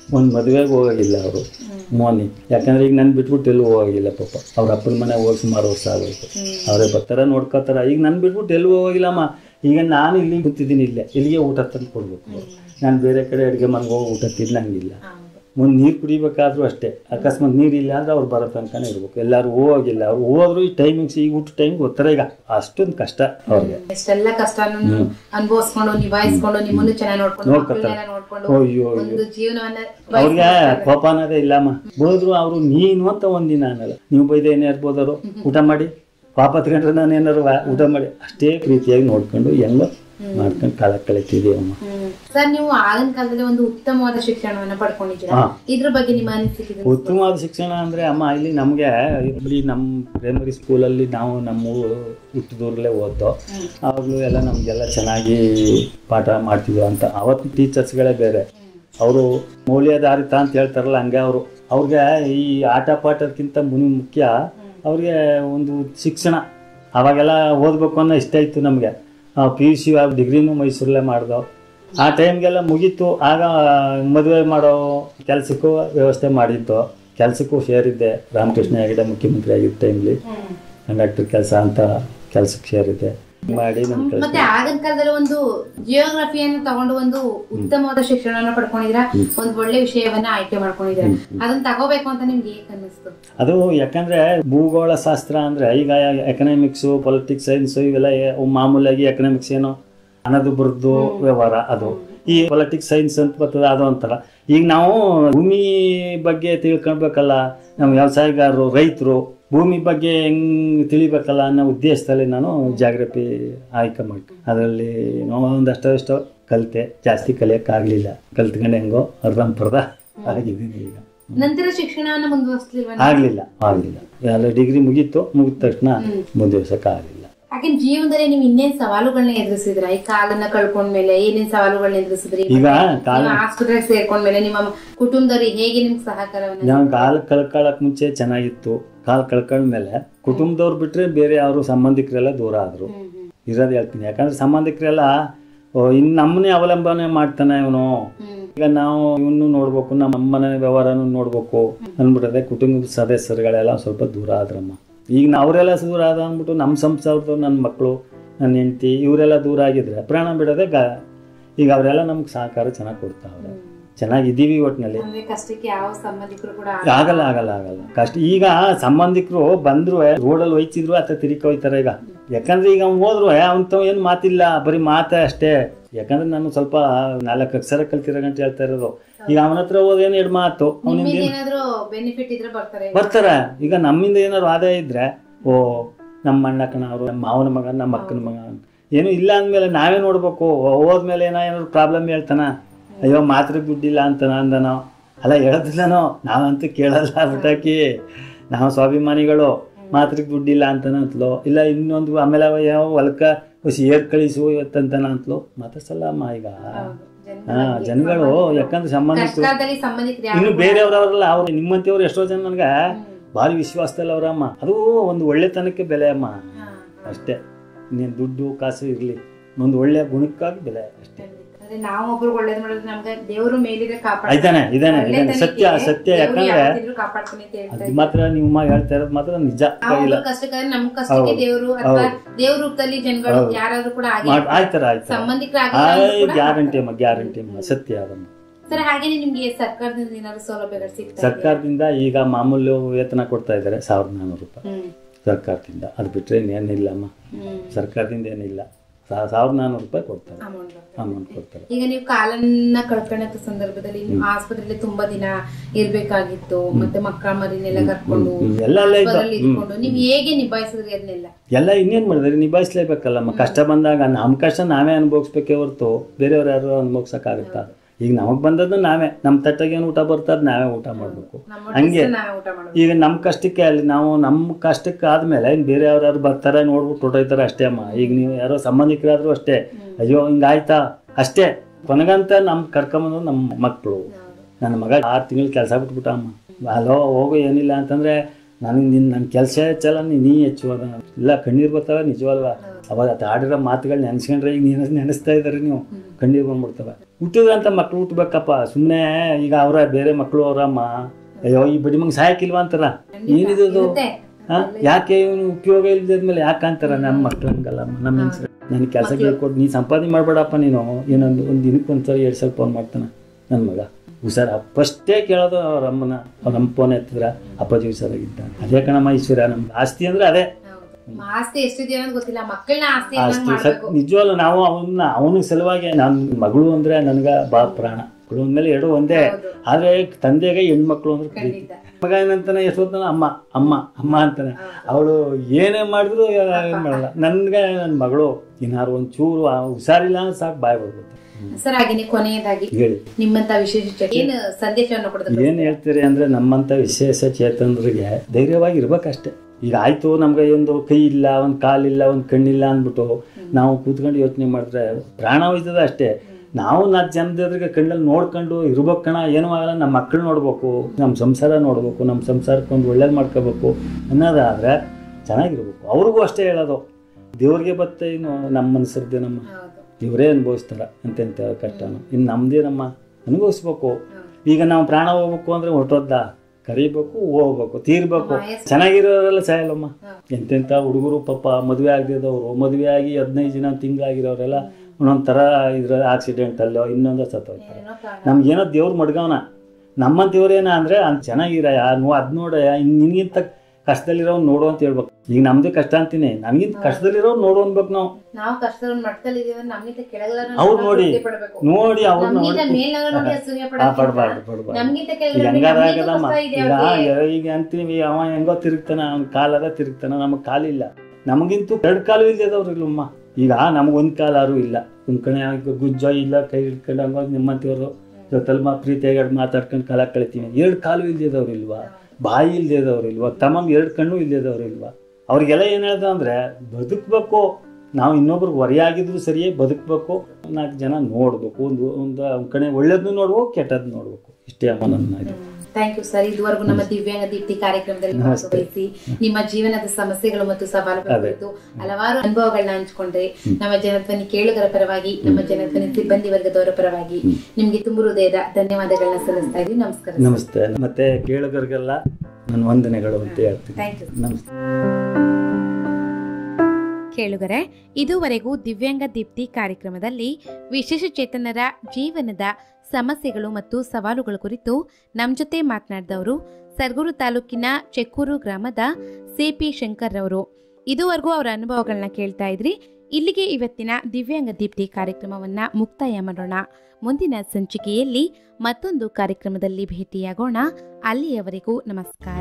ಒಂದು ಮದುವೆಗೆ ಹೋಗಿಲ್ಲ ಅವರು ಮೋನಿ ಯಾಕಂದ್ರೆ ಈಗ ನಾನು ಬಿಟ್ಬಿಟ್ಟು ಎಲ್ಲೂ ಹೋಗಿಲ್ಲ ಪಾಪ ಅವ್ರ ಅಪ್ಪನ ಮನೆ ಹೋಗಿ ಸುಮಾರು ವರ್ಷ ಆಗೋಯ್ತು ಅವರೇ ಬರ್ತಾರ ನೋಡ್ಕೋತಾರ ಈಗ ನಾನು ಬಿಟ್ಬಿಟ್ಟು ಎಲ್ಲೂ ಹೋಗಿಲ್ಲಮ್ಮ ಈಗ ನಾನು ಇಲ್ಲಿ ಕೂತಿದ್ದೀನಿ ಇಲ್ಲೇ ಇಲ್ಲಿಗೆ ಊಟ ತಂದು ಕೊಡ್ಬೇಕು ನಾನು ಬೇರೆ ಕಡೆ ಅಡುಗೆ ಮನೆಗೆ ಹೋಗಿ ಊಟ ತಿನ್ನಂಗಿಲ್ಲ ಮುಂದೆ ನೀರು ಕುಡಿಬೇಕಾದ್ರೂ ಅಷ್ಟೇ ಅಕಸ್ಮಾತ್ ನೀರಿಲ್ಲ ಅಂದ್ರೆ ಅವ್ರು ಬರೋ ತನಕನೇ ಇರ್ಬೇಕು ಎಲ್ಲರೂ ಹೋಗಿಲ್ಲ ಅವ್ರು ಹೋದ್ರು ಈ ಟೈಮಿಂಗ್ಸ್ ಈಗ ಊಟ ಟೈಮ್ ಗೊತ್ತಾರೆ ಈಗ ಅಷ್ಟೊಂದು ಕಷ್ಟ ಅವ್ರಿಗೆ ಎಷ್ಟೆಲ್ಲ ಕಷ್ಟನೂ ಅನುಭವಿಸ್ಕೊಂಡು ನಿಭಾಯಿಸ್ಕೊಂಡು ನಿಮ್ಮನ್ನು ಚೆನ್ನಾಗಿ ನೋಡ್ಕೊಂಡು ನೋಡ್ಕೊತಾರೆ. ಮಕ್ಕಳನ್ನೆಲ್ಲ ನೋಡ್ಕೊಂಡು ಅಯ್ಯೋ ಅಯ್ಯೋ ಒಂದು ಜೀವನವನ್ನ ಅವ್ರಿಗೆ ಕೋಪ ಅನ್ನೋದೇ ಇಲ್ಲಮ್ಮ ಬೋದ್ರು ಅವರು ನೀನು ಅಂತ ಒಂದಿನ ಅನ್ನಲ್ಲ ನೀವು ಬೈದ ಏನೇ ಇರ್ಬೋದರು ಊಟ ಮಾಡಿ ಪಾಪ ತಗೊಂಡ್ರೆ ನಾನು ಏನಾರು ವಾ- ಊಟ ಮಾಡಿ ಅಷ್ಟೇ ಪ್ರೀತಿಯಾಗಿ ನೋಡ್ಕೊಂಡು ಹೆಂಗೋ ಮಾಡ್ಕೊಂಡು ಕಾಲ ಕಳಿತಿದ್ದೀವಿ ಅಮ್ಮ ಸರ್ ನೀವು ಆಗಿನ ಕಾಲದಲ್ಲಿ ಒಂದು ಉತ್ತಮವಾದ ಶಿಕ್ಷಣವನ್ನ ಪಡ್ಕೊಂಡಿದ್ದೀರಾ ಹಾ. ಇದ್ರ ಬಗ್ಗೆ ನಿಮ್ಮ ಅನಿಸಿಕೆ ಉತ್ತಮವಾದ ಶಿಕ್ಷಣ ಅಂದರೆ ಅಮ್ಮ ಇಲ್ಲಿ ನಮಗೆ ಇಲ್ಲಿ ನಮ್ಮ ಪ್ರೈಮರಿ ಸ್ಕೂಲಲ್ಲಿ ನಾವು ನಮ್ಮ ಊರು ಹುಟ್ಟಿದೂರಲ್ಲೇ ಓದ್ದೋ ಆವಾಗಲೂ ಎಲ್ಲ ನಮಗೆಲ್ಲ ಚೆನ್ನಾಗಿ ಪಾಠ ಮಾಡ್ತಿದ್ವು ಅಂತ ಅವತ್ತು ಟೀಚರ್ಸ್ಗಳೇ ಬೇರೆ ಅವರು ಮೌಲ್ಯಾಧಾರಿತ ಅಂತ ಹೇಳ್ತಾರಲ್ಲ ಹಂಗೆ ಅವರು ಅವ್ರಿಗೆ ಈ ಆಟ ಪಾಠಕ್ಕಿಂತ ಮುನಿ ಮುಖ್ಯ ಅವ್ರಿಗೆ ಒಂದು ಶಿಕ್ಷಣ ಅವಾಗೆಲ್ಲ ಓದಬೇಕು ಅನ್ನೋ ಇಷ್ಟ ಇತ್ತು ನಮಗೆ ಪಿ ಯು ಸಿ ಡಿಗ್ರಿನೂ ಮೈಸೂರಲ್ಲೇ ಮಾಡ್ದೋ ಆ ಟೈಮ್ಗೆಲ್ಲ ಮುಗೀತು ಆಗ ಮದುವೆ ಮಾಡೋ ಕೆಲಸಕ್ಕೂ ವ್ಯವಸ್ಥೆ ಮಾಡಿದ್ದು ಕೆಲಸಕ್ಕೂ ಸೇರಿದ್ದೆ ರಾಮಕೃಷ್ಣ ಹೆಗಡೆ ಮುಖ್ಯಮಂತ್ರಿ ಆಗಿದ್ದ ಟೈಮ್ಲಿ ಕಂಡಕ್ಟರ್ ಕೆಲಸ ಅಂತ ಕೆಲಸಕ್ಕೆ ಸೇರಿದ್ದೆ ಮಾಡಿ ನನ್ನ ಕೆಲಸ ಮತ್ತೆ ಆಗಿನ ಕಾಲದಲ್ಲಿ ಒಂದು ಜಿಯೋಗ್ರಫಿಯನ್ನು ತಗೊಂಡು ಒಂದು ಉತ್ತಮವಾದ ಶಿಕ್ಷಣವನ್ನ ಪಡ್ಕೊಂಡಿದ್ರ ಒಂದು ಒಳ್ಳೆ ವಿಷಯವನ್ನ ಆಯ್ಕೆ ಮಾಡ್ಕೊಂಡಿದ್ರ ಅದನ್ನ ತಗೋಬೇಕು ಅಂತ ನಿಮ್ಗೆ ಹೇಗೆ ಅನ್ನಿಸ್ತು ಅದು ಯಾಕಂದ್ರೆ ಭೂಗೋಳ ಶಾಸ್ತ್ರ ಅಂದ್ರೆ ಈಗ ಎಕನಾಮಿಕ್ಸು ಪೊಲಿಟಿಕ್ಸ್ ಸೈನ್ಸು ಇವೆಲ್ಲ ಏ- ಮಾಮೂಲಾಗಿ ಎಕನಾಮಿಕ್ಸ್ ಏನೋ ಅನ್ನೋದು ಬರದ್ದು ವ್ಯವಹಾರ ಅದು ಈ ಪೊಲಿಟಿಕ್ಸ್ ಸೈನ್ಸ್ ಅಂತ ಬರ್ತದೆ ಅದು ಒಂಥರ ಈಗ ನಾವು ಭೂಮಿ ಬಗ್ಗೆ ತಿಳ್ಕೊಳ್ಬೇಕಲ್ಲ ನಮ್ಮ ವ್ಯವಸಾಯಗಾರರು ರೈತರು ಭೂಮಿ ಬಗ್ಗೆ ಹೆಂಗ್ ತಿಳಿಬೇಕಲ್ಲ ಅನ್ನೋ ಉದ್ದೇಶದಲ್ಲಿ ನಾನು ಜಾಗ್ರಫಿ ಆಯ್ಕೆ ಮಾಡಿ ಅದರಲ್ಲಿ ನಾವು ಒಂದಷ್ಟೋ ಇಷ್ಟೋ ಕಲಿತೆ ಜಾಸ್ತಿ ಕಲಿಯೋಕ್ಕಾಗಲಿಲ್ಲ ಕಲ್ತ್ಕೊಂಡು ಹೆಂಗೋ ಅರ್ಧಂಪರ್ಧ ಆಗಿದ್ದೀನಿ ಈಗ ನಂತರ ಶಿಕ್ಷಣವನ್ನ ಮುಂದುವರಿಸಲಿಲ್ವ ಆಗ್ಲಿಲ್ಲ ಆಗ್ಲಿಲ್ಲ ಎಲ್ಲ ಡಿಗ್ರಿ ಮುಗೀತು ಮುಗಿದ ತಕ್ಷಣ ಮುಂದುವರ್ಸಕ್ ಆಗಲಿಲ್ಲ ಹಾಗೆ ಜೀವನದಲ್ಲಿ ನೀವು ಇನ್ನೇನ್ ಸವಾಲುಗಳನ್ನ ಎದುರಿಸಿದ್ರ ಈ ಕಾಲನ್ನ ಕಳ್ಕೊಂಡ್ಮೇಲೆ ಏನೇನ್ ಸವಾಲುಗಳನ್ನ ಎದುರಿಸಿದ್ರಿ ಈಗ ಕಾಲ ಆಸ್ಪತ್ರೆಗೆ ಸೇರ್ಕೊಂಡ್ಮೇಲೆ ನಿಮ್ಮ ಕುಟುಂಬದವ್ರಿಗೆ ಹೇಗೆ ನಿಮ್ಗೆ ಸಹಕಾರವನ್ನ ನಾವು ಕಾಲ ಕಳ್ಕೊಳ್ಳೋಕೆ ಮುಂಚೆ ಚೆನ್ನಾಗಿತ್ತು ಕಾಲ ಕಳ್ಕೊಂಡ್ಮೇಲೆ ಕುಟುಂಬದವ್ರು ಬಿಟ್ರೆ ಬೇರೆ ಅವರು ಸಂಬಂಧಿಕರೆಲ್ಲ ದೂರ ಆದರು ಇರೋದು ಹೇಳ್ತೀನಿ ಯಾಕಂದ್ರೆ ಸಂಬಂಧಿಕರೆಲ್ಲ ಓ, ಇನ್ನು ನಮ್ಮನ್ನೇ ಅವಲಂಬನೆ ಮಾಡ್ತಾನೆ ಇವನು ಈಗ ನಾವು ಇವನು ನೋಡ್ಬೇಕು ನಮ್ಮ ಅಮ್ಮನ ವ್ಯವಹಾರನೂ ನೋಡ್ಬೇಕು ಅಂದ್ಬಿಟ್ಟದೆ ಕುಟುಂಬದ ಸದಸ್ಯರುಗಳೆಲ್ಲ ಸ್ವಲ್ಪ ದೂರ ಆದ್ರಮ್ಮ ಈಗ ನಾ- ಅವರೆಲ್ಲ ದೂರ ಆದ ಅಂದ್ಬಿಟ್ಟು ನಮ್ಮ ಸಂಸಾರದವ್ರು ನನ್ನ ಮಕ್ಕಳು ನನ್ನ ಹೆಂಡತಿ ಇವರೆಲ್ಲ ದೂರ ಆಗಿದ್ರೆ ಪ್ರಾಣ ಬಿಡೋದೆ ಗ ಈಗ ಅವರೆಲ್ಲ ನಮ್ಗೆ ಸಹಕಾರ ಚೆನ್ನಾಗಿ ಕೊಡ್ತಾವ್ರೆ ಚೆನ್ನಾಗಿದ್ದೀವಿ ಒಟ್ಟಿನಲ್ಲಿ ಅಂದ್ರೆ ಕಷ್ಟಕ್ಕೆ ಯಾವ ಸಂಬಂಧಿಕರು ಕೂಡ ಆಗಲ್ಲ ಆಗಲ್ಲ ಆಗಲ್ಲ ಕಷ್ಟ ಈಗ ಸಂಬಂಧಿಕರು ಬಂದ್ರು ರೋಡಲ್ಲಿ ಒಯ್ತಿದ್ರು ಆತ ತಿರುಗಿ ಹೋಯ್ತಾರೆ ಈಗ ಯಾಕಂದ್ರೆ ಈಗ ಅವ್ನು ಹೋದ್ರು ಅವನ್ ಏನು ಮಾತಿಲ್ಲ ಬರೀ ಮಾತೇ ಅಷ್ಟೇ ಯಾಕಂದ್ರೆ ನಾನು ಸ್ವಲ್ಪ ನಾಲ್ಕು ಅಕ್ಷರ ಕಲ್ತಿರೋ ಗಂಟೆ ಹೇಳ್ತಾ ಇರೋದು ಈಗ ಅವನ ಹತ್ರ ಹೋದೇನು ಎರಡು ಮಾತು ಅವನಿಂದ ನಿಮ್ಮಿಂದ ಏನಾದ್ರು ಬೆನಿಫಿಟ್ ಇದ್ರೆ ಬರ್ತಾರೆ ಬರ್ತಾರೆ ಈಗ ನಮ್ಮಿಂದ ಏನಾದ್ರು ಆದಾಯ ಇದ್ರೆ ಓ ನಮ್ಮ ಅಣ್ಣ ಕಣ ಅವರು ನಮ್ಮ ಮಾವನ ಮಗ ನಮ್ಮ ಅಕ್ಕನ ಮಗ ಏನು ಇಲ್ಲ ಅಂದಮೇಲೆ ನಾವೇ ನೋಡ್ಬೇಕು ಹೋದ್ಮೇಲೆ ಏನೋ ಏನಾದ್ರು ಪ್ರಾಬ್ಲಮ್ ಹೇಳ್ತಾನ ಅಯ್ಯೋ ಮಾತ್ರೆ ದುಡ್ಡಿಲ್ಲ ಅಂತನ ಅಂದನೋ ಅಲ್ಲ ಹೇಳೋದಿಲ್ಲನೋ ನಾವಂತೂ ಕೇಳಲ್ಲ ಬಿಟ್ಟಾಕಿ ನಾವು ಸ್ವಾಭಿಮಾನಿಗಳು ಮಾತ್ರೆಗೆ ದುಡ್ಡಿಲ್ಲ ಅಂತನ ಅಂತಲೋ ಇಲ್ಲ ಇನ್ನೊಂದು ಆಮೇಲೆ ಅವ ಯಾವ ಹೊಲಕ್ಕ ಹೊಸಿ ಏರ್ ಕಳಿಸು ಇವತ್ತಂತನ ಅಂತಲೋ ಮಾತಾಡ್ಸಲ್ಲ ಅಮ್ಮ ಈಗ ಹಾ ಜನಗಳು ಯಾಕಂದ್ರೆ ಸಂಬಂಧಿಕರು ಕಷ್ಟದಲ್ಲಿ ಸಂಬಂಧಿಕರು ಯಾರು ಇನ್ನು ಬೇರೆಯವ್ರವ್ರಲ್ಲ ಅವ್ರು ನಿಮ್ಮಂತೆಯವ್ರು ಎಷ್ಟೋ ಜನ ನನಗೆ ಭಾರಿ ವಿಶ್ವಾಸದಲ್ಲಿ ಅವರಮ್ಮ ಅದು ಒಂದು ಒಳ್ಳೆತನಕ್ಕೆ ಬೆಲೆ ಅಮ್ಮ ಅಷ್ಟೇ ಇನ್ನೇನು ದುಡ್ಡು ಕಾಸು ಇರಲಿ ಒಂದು ಒಳ್ಳೆಯ ಗುಣಕ್ಕಾಗಿ ಬೆಲೆ ಅಷ್ಟೇ ಅಂದ್ರೆ ನಾವು ಒಬ್ರು ಒಳ್ಳೇದ್ ಮಾಡಿದ್ರೆ ನಮ್ಗೆ ದೇವರು ಮೇಲಿದ್ರೆ ಕಾಪಾಡ ಇದ್ದಾನೆ ಇದ್ದಾನೆ ಇದ್ದಾನೆ ಸತ್ಯ ಸತ್ಯ ಯಾಕಂದ್ರೆ ಕಾಪಾಡ್ತಾನೆ ಅಂತ ಹೇಳ್ತಾರೆ ಅದು ಮಾತ್ರ ನೀವು ಮಾ ಹೇಳ್ತಾ ಇರೋದು ಮಾತ್ರ ನಿಜ ನಾವು ಇಲ್ಲ ಒಬ್ರು ಕಷ್ಟಕ್ಕಾದ್ರೆ ನಮ್ ಕಷ್ಟಕ್ಕೆ ದೇವರು ಅಥವಾ ದೇವ್ರ ರೂಪದಲ್ಲಿ ಜನಗಳು ಯಾರಾದ್ರೂ ಕೂಡ ಆಗಿ ಮಾಡ್- ಆಯ್ತಾರ ಆಯ್ತಾರ ಸಂಬಂಧಿಕರಾಗಿ ಗ್ಯಾರಂಟಿ ಅಮ್ಮ ಗ್ಯಾರಂಟಿ ಅಮ್ಮ ಸತ್ಯ ಅದಮ್ಮ ಸರ್ ಹಾಗೆ ನಿಮ್ಗೆ ಸರ್ಕಾರದಿಂದ ಏನಾದ್ರು ಸೌಲಭ್ಯಗಳು ಸಿಗ್ತಾ ಸರ್ಕಾರದಿಂದ ಈಗ ಮಾಮೂಲು ವೇತನ ಕೊಡ್ತಾ ಇದ್ದಾರೆ ಸಾವಿರದ ನಾನ್ನೂರು ರೂಪಾಯಿ ಹ್ಮ್ ಸರ್ಕಾರದಿಂದ ಅದು ಬಿಟ್ಟರೆ ಇನ್ನೇನಿಲ್ಲಮ್ಮ ಹ್ಮ್ ಸರ್ಕಾರದಿಂದ ಏನಿಲ್ಲ ಸಾ- ಸಾವಿರದ ನಾನ್ನೂರು ರೂಪಾಯಿ ಕೊಡ್ತಾರೆ ಅಮೌಂಟ್ ಅಮೌಂಟ್ ಕೊಡ್ತಾರೆ ಈಗ ನೀವು ಕಾಲನ್ನ ಕಳ್ಕೊಂಡಂತ ಸಂದರ್ಭದಲ್ಲಿ ನೀವು ಆಸ್ಪತ್ರೆಯಲ್ಲಿ ತುಂಬಾ ದಿನ ಇರ್ಬೇಕಾಗಿತ್ತು ಮತ್ತೆ ಮಕ್ಕಳ ಮರಿನೆಲ್ಲ ಕರ್ಕೊಂಡು ಹ್ಮ್, ಎಲ್ಲ ಅಲ್ಲೇ ಇದ್ದು ಆಸ್ಪತ್ರೆಯಲ್ಲಿ ಇಟ್ಕೊಂಡು ನೀವು ಹೇಗೆ ನಿಭಾಯಿಸಿದ್ರಿ ಅದನ್ನೆಲ್ಲ ಎಲ್ಲ ಇನ್ನೇನು ಮಾಡಿದ್ರೆ ನಿಭಾಯಿಸ್ಲೇಬೇಕಲ್ಲಮ್ಮ ಕಷ್ಟ ಬಂದಾಗ ನಮ್ಮ ಕಷ್ಟ ನಾವೇ ಅನುಭವಿಸ್ಬೇಕೇ ಹೊರತು ಬೇರೆಯವ್ರು ಯಾರು ಅನುಭವಿಸೋಕ್ಕಾಗುತ್ತಾ ಈಗ ನಮಗೆ ಬಂದದ್ದು ನಾವೇ ನಮ್ಮ ತಟ್ಟಗೆ ಏನು ಊಟ ಬರ್ತದೆ ನಾವೇ ಊಟ ಮಾಡಬೇಕು ನಮ್ಮ ಹಂಗೆ ನಾವೇ ಊಟ ಮಾಡೋದು ಈಗ ನಮ್ಮ ಕಷ್ಟಕ್ಕೆ ಅಲ್ಲಿ ನಾವು ನಮ್ಮ ಕಷ್ಟಕ್ಕೆ ಆದಮೇಲೆ ಇನ್ನು ಬೇರೆಯವ್ರು ಯಾರು ಬರ್ತಾರೆ ನೋಡ್ಬಿಟ್ಟು ಹೊಟ್ಟೋಯ್ತಾರೆ ಅಷ್ಟೇ ಅಮ್ಮ ಈಗ ನೀವು ಯಾರೋ ಸಂಬಂಧಿಕರಾದ್ರೂ ಅಷ್ಟೇ ಅಯ್ಯೋ ಹಿಂಗಾಯ್ತಾ ಅಷ್ಟೇ ಕೊನೆಗಂತ ನಮ್ಮ ಕರ್ಕೊಂಬಂದು ನಮ್ಮ ಮಕ್ಕಳು ನನ್ನ ಮಗ ಆರು ತಿಂಗಳು ಕೆಲಸ ಬಿಟ್ಬಿಟ್ಟ ಅಮ್ಮ ಅಲೋ ಹೋಗು ಏನಿಲ್ಲ ಅಂತಂದ್ರೆ ನನಗೆ ನಿನ್ನ ನನ್ನ ಕೆಲಸ ಹೆಚ್ಚಲ್ಲ ನೀ ನೀ ಹೆಚ್ಚು ಅದ ಇಲ್ಲ ಕಣ್ಣೀರು ಬರ್ತಾವೆ ನಿಜವಲ್ವಾ ಅವಾಗ ಅದು ಆಡಿರೋ ಮಾತುಗಳು ನೆನೆಸ್ಕೊಂಡ್ರೆ ಈಗ ನೀನು ನೆನೆಸ್ತಾ ಇದ್ದಾರೆ ನೀವು ಕಣ್ಣೀರು ಬಂದ್ಬಿಡ್ತವೆ ಹುಟ್ಟಿದ್ರಂತ ಮಕ್ಳು ಹುಟ್ಟಬೇಕಪ್ಪ ಸುಮ್ಮನೆ ಈಗ ಅವರ ಬೇರೆ ಮಕ್ಕಳು ಅವರಮ್ಮ ಅಯ್ಯೋ ಈ ಬಡಿ ಮಗ ಸಾಯಕಿಲ್ವಾ ಅಂತಾರ ಏನಿದು ಅದು? ಹಾ? ಯಾಕೆ ಇವನು ಉಪಯೋಗ ಇಲ್ದಿದ್ಮೇಲೆ ಯಾಕೆ ಅಂತಾರ ನಮ್ಮ ಮಕ್ಳು ಹಂಗಲ್ಲ ನಮ್ಮ ಹೆಂಗಸ್ರು ನನಗೆ ಕೆಲಸ ಕೇಳ್ಕೊಟ್ಟು ನೀ ಸಂಪಾದನೆ ಮಾಡಬೇಡಪ್ಪ ನೀನು ಏನೊಂದು ಒಂದು ದಿನಕ್ಕೆ ಒಂದ್ಸರಿ ಎರಡು ಸಲ ಫೋನ್ ಮಾಡ್ತಾನೆ ನನ್ನ ಮಗ ಹುಷಾರ ಫಸ್ಟೇ ಕೇಳೋದು ಅವ್ರ ಅಮ್ಮನ ಅವ್ರ ಅಮ್ಮ ಫೋನ್ ಎತ್ತಿದ್ರ ಅಪ್ಪಾಜಿ ಹುಷಾರಾಗಿದ್ದ ಅದೇ ಕಣಮ್ಮ ಈಶ್ವರ ನಮ್ಗೆ ಆಸ್ತಿ ಅಂದ್ರೆ ಅದೇ ಆಸ್ತಿ ಎಷ್ಟಿದೆಯೋ ಅನ್ನೋದು ಗೊತ್ತಿಲ್ಲ ಮಕ್ಕಳನ್ನ ಆಸ್ತಿ ಆಸ್ತಿ ಸತ್ ನಿಜವಲ್ಲ ನಾವು ಅವನ್ನ ಅವನ ಸಲುವಾಗಿ ನನ್ನ ಮಗಳು ಅಂದ್ರೆ ನನಗ ಬಾ ಪ್ರಾಣ ಮಗಳು ಅಂದ್ಮೇಲೆ ಎರಡು ಒಂದೇ ಆದ್ರೆ ತಂದೆಗೆ ಹೆಣ್ಮಕ್ಳು ಅಂದ್ರೆ ಪ್ರೀತಿ ಮಗ ಏನಂತಾನೆ ಎಷ್ಟೊತ್ತನ ಅಮ್ಮ ಅಮ್ಮ ಅಮ್ಮ ಅಂತಾನೆ ಅವಳು ಏನೇ ಮಾಡಿದ್ರು ಏನ್ ಮಾಡಲ್ಲ ನನ್ಗೆ ನನ್ನ ಮಗಳು ಏನಾರು ಒಂಚೂರು ಆ ಹುಷಾರಿಲ್ಲ ಅಂದ್ರೆ ಸಾಕು ಬಾಯ್ ಬರ್ಬೋದು ಸರ್ ಹಾಗೇನೆ ಕೊನೆಯದಾಗಿ ಹೇಳಿ ನಿಮ್ಮಂತ ವಿಶೇಷ ಚೆ- ಏನು ಸಂದೇಶವನ್ನು ಕೊಡೋದು ಏನ್ ಹೇಳ್ತೀರಿ ಅಂದ್ರೆ ನಮ್ಮಂತ ವಿಶೇಷ ಚೇತನರಿಗೆ ಧೈರ್ಯವಾಗಿ ಇರ್ಬೇಕಷ್ಟೇ ಈಗ ಆಯ್ತು ನಮ್ಗೆ ಒಂದು ಕೈ ಇಲ್ಲ ಒಂದು ಕಾಲಿಲ್ಲ ಒಂದು ಕಣ್ಣಿಲ್ಲ ಅಂದ್ಬಿಟ್ಟು ನಾವು ಕೂತ್ಕೊಂಡು ಯೋಚನೆ ಮಾಡಿದ್ರೆ ಪ್ರಾಣ ಹೋಯ್ತದ ಅಷ್ಟೇ ನಾವು ನಾಲ್ಕು ಜನದವ್ರಿಗೆ ಕಣ್ಣಲ್ಲಿ ನೋಡ್ಕೊಂಡು ಇರ್ಬೇಕು ಕಣ ಏನೂ ಆಗಲ್ಲ ನಮ್ಮ ಮಕ್ಕಳು ನೋಡ್ಬೇಕು ನಮ್ಮ ಸಂಸಾರ ನೋಡ್ಬೇಕು ನಮ್ಮ ಸಂಸಾರಕ್ಕೆ ಒಂದು ಒಳ್ಳೇದು ಮಾಡ್ಕೋಬೇಕು ಅನ್ನೋದಾದ್ರೆ ಚೆನ್ನಾಗಿರ್ಬೇಕು ಅವ್ರಿಗೂ ಅಷ್ಟೇ ಹೇಳೋದು ದೇವ್ರಿಗೆ ಬತ್ತೆ ಇನ್ನು ನಮ್ಮ ಮನಸ್ಸರ್ದೆ ನಮ್ಮ ಇವರೇ ಅನುಭವಿಸ್ತಾರ ಎಂತೆಂಥ ಕಷ್ಟನು ಇನ್ನು ನಮ್ದೇನಮ್ಮ ಅನುಭವಿಸ್ಬೇಕು ಈಗ ನಾವು ಪ್ರಾಣ ಹೋಗ್ಬೇಕು ಅಂದ್ರೆ ಹೊರಟೋದ್ದ ಕರಿಬೇಕು ಹೋಗ್ಬೇಕು ತೀರ್ಬೇಕು ಚೆನ್ನಾಗಿರೋರೆಲ್ಲ ಸಾಯಲ್ಲಮ್ಮ ಎಂತೆಂಥ ಹುಡುಗರು ಪಾಪ ಮದುವೆ ಆಗದಿದ್ದವರು ಮದುವೆ ಆಗಿ ಹದಿನೈದು ದಿನ ತಿಂಗಳಾಗಿರೋರೆಲ್ಲ ಒಂದೊಂದು ಥರ ಇದ್ರ ಆಕ್ಸಿಡೆಂಟ್ ಅಲ್ಲೋ ಇನ್ನೊಂದು ಸತ್ತೋಗ್ತಾರೆ ನಮ್ಗೇನೋ ದೇವ್ರು ಮಡ್ಗವನ ನಮ್ಮ ದೇವ್ರೇನ ಅಂದ್ರೆ ಅವ್ನು ಚೆನ್ನಾಗಿರ ನೋ ಅದ್ ನೋಡ ನಿನ್ಗಿಂತ ಕಷ್ಟದಲ್ಲಿರೋ ನೋಡು ಅಂತ ಹೇಳ್ಬೇಕು ಈಗ ನಮ್ದು ಕಷ್ಟ ಅಂತೀನಿ ನನ್ಗಿಂತ ಕಷ್ಟದಲ್ಲಿರೋ ನೋಡು ಅನ್ಬೇಕು ನಾವು ನಾವು ಕಷ್ಟದ ಮಟ್ಟದಲ್ಲಿ ಇದೀವಿ ನಮ್ಗಿಂತ ಕೆಳಗಲ ಅವ್ರು ನೋಡಿ ನೋಡಿ ಅವ್ರು ನಮ್ಗಿಂತ ನೋಡಿ ಮೇಲ್ನವ್ರು ನೋಡಿ ಅಸೂಯೆ ಆ, ಪಡೋದ್ಕಿಂತ ಪಡ್ಬಾರ್ದು ಪಡ್ಬಾರ್ದು ನಮ್ಗಿಂತ ಈಗ ಕೆಳಗಡೆ ಹೆಂಗಾರ ನಮ್ಗಿಂತ ಆಗದಮ್ಮ ಕಷ್ಟ ಇದೆ ಈಗ ಅವ್ರಿಗೆ. ಈಗ ಅಂತೀವಿ ಅವ ಹೆಂಗೋ ತಿರುಗ್ತಾನ ಅವ್ನ ಕಾಲದ ತಿರುಗ್ತಾನ ನಮಗೆ ಕಾಲಿಲ್ಲ ನಮಗಿಂತೂ ಎರಡು ಕಾಲು ಇಲ್ದಿದವ್ರು ಇಲ್ಲಮ್ಮ ಈಗ ನಮ್ಗೆ ಒಂದು ಕಾಲಾರು ಇಲ್ಲ ಒಂದು ಕಣೆ ಗುಜ್ಜ ಇಲ್ಲ ಕೈ ಹಿಡ್ಕೊಂಡು ಹಂಗೋ ನಿಮ್ಮಂತಿಯವರು ಜೊತೆಲಿ ಮಾ ಪ್ರೀತಿಯಾಗಿ ಮಾತಾಡ್ಕೊಂಡು ಕಾಲ ಕಳಿತೀವಿ ಎರಡು ಕಾಲು ಇಲ್ದಿದವ್ರು ಇಲ್ವಾ ಬಾಯಿ ಇಲ್ದಿದವ್ರು ಇಲ್ವಾ ತಮ್ಮ ಎರಡು ಕಣ್ಣು ಇಲ್ದಿದವ್ರು ಇಲ್ವಾ ಅವ್ರಿಗೆಲ್ಲ ಏನು ಹೇಳ್ದ ಅಂದ್ರೆ ಬದುಕಬೇಕು ನಾವು ಇನ್ನೊಬ್ರಿಗೆ ಹೊರೆಯಾಗಿದ್ರು ಸರಿಯೇ ಬದುಕಬೇಕು ನಾಲ್ಕು ಜನ ನೋಡ್ಬೇಕು ಒಂದು ಒಂದು ಒಂದ್ ಕಡೆ ಒಳ್ಳೇದನ್ನು ನೋಡ್ಬೇಕು ಕೆಟ್ಟದ್ದು ನೋಡ್ಬೇಕು ಇಷ್ಟೇ ಅಮ್ಮ ನನ್ನ ಇದು ಥ್ಯಾಂಕ್ ಯು ಸರ್ ಇದುವರೆಗೂ ನಮ್ಮ ದಿವ್ಯಾಂಗ ದೀಪ್ತಿ ಕಾರ್ಯಕ್ರಮದಲ್ಲಿ ನಮಸ್ತೆ. ಭಾಗವಹಿಸಿ ನಿಮ್ಮ ಜೀವನದ ಸಮಸ್ಯೆಗಳು ಮತ್ತು ಸವಾಲುಗಳ ಅದೇ. ಕುರಿತು ಹಲವಾರು ಅನುಭವಗಳನ್ನ ಹಂಚ್ಕೊಂಡ್ರೆ ನಮ್ಮ ಜನಧ್ವನಿ ಕೇಳುಗರ ಪರವಾಗಿ ನಮ್ಮ ಜನಧ್ವನಿ ಸಿಬ್ಬಂದಿ ವರ್ಗದವರ ಪರವಾಗಿ ನಿಮ್ಗೆ ತುಂಬ ಹೃದಯದ ಧನ್ಯವಾದಗಳನ್ನ ಸಲ್ಲಿಸ್ತಾ ಇದೀವಿ ನಮಸ್ಕಾರ sir. ನಮಸ್ತೆ ಮತ್ತೆ ಕೇಳುಗರಿಗೆಲ್ಲ ನನ್ನ ವಂದನೆಗಳು ಅಂತ ಹೇಳ್ತೀನಿ ಥ್ಯಾಂಕ್ ಯು ನಮಸ್ತೆ ಕೇಳುಗರೆ ಇದುವರೆಗೂ ದಿವ್ಯಾಂಗ ದೀಪ್ತಿ ಕಾರ್ಯಕ್ರಮದಲ್ಲಿ ವಿಶೇಷ ಚೇತನರ ಜೀವನದ ಸಮಸ್ಯೆಗಳು ಮತ್ತು ಸವಾಲುಗಳ ಕುರಿತು ನಮ್ಮ ಜೊತೆ ಮಾತನಾಡಿದವರು ಸರ್ಗೂರು ತಾಲೂಕಿನ ಚೆಕ್ಕೂರು ಗ್ರಾಮದ ಸಿಪಿ ಶಂಕರ್ ರವರು ಇದುವರೆಗೂ ಅವರ ಅನುಭವಗಳನ್ನ ಕೇಳ್ತಾ ಇದ್ರಿ ಇಲ್ಲಿಗೆ ಇವತ್ತಿನ ದಿವ್ಯಾಂಗ ದೀಪ್ತಿ ಕಾರ್ಯಕ್ರಮವನ್ನ ಮುಕ್ತಾಯ ಮಾಡೋಣ ಮುಂದಿನ ಸಂಚಿಕೆಯಲ್ಲಿ ಮತ್ತೊಂದು ಕಾರ್ಯಕ್ರಮದಲ್ಲಿ ಭೇಟಿಯಾಗೋಣ ಅಲ್ಲಿಯವರೆಗೂ ನಮಸ್ಕಾರ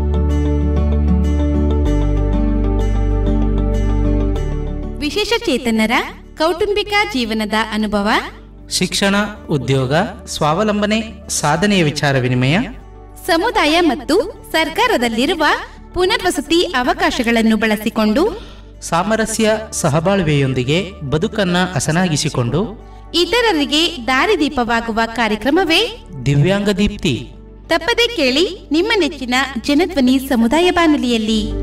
ವಿಶೇಷ ಚೇತನರ ಕೌಟುಂಬಿಕ ಜೀವನದ ಅನುಭವ ಶಿಕ್ಷಣ ಉದ್ಯೋಗ ಸ್ವಾವಲಂಬನೆ ಸಾಧನೆಯ ವಿಚಾರ ವಿನಿಮಯ ಸಮುದಾಯ ಮತ್ತು ಸರ್ಕಾರದಲ್ಲಿರುವ ಪುನರ್ವಸತಿ ಅವಕಾಶಗಳನ್ನು ಬಳಸಿಕೊಂಡು ಸಾಮರಸ್ಯ ಸಹಬಾಳ್ವೆಯೊಂದಿಗೆ ಬದುಕನ್ನ ಹಸನಾಗಿಸಿಕೊಂಡು ಇತರರಿಗೆ ದಾರಿದೀಪವಾಗುವ ಕಾರ್ಯಕ್ರಮವೇ ದಿವ್ಯಾಂಗ ದೀಪ್ತಿ ತಪ್ಪದೆ ಕೇಳಿ ನಿಮ್ಮ ನೆಚ್ಚಿನ ಜನಧ್ವನಿ ಸಮುದಾಯ ಬಾನುಲಿಯಲ್ಲಿ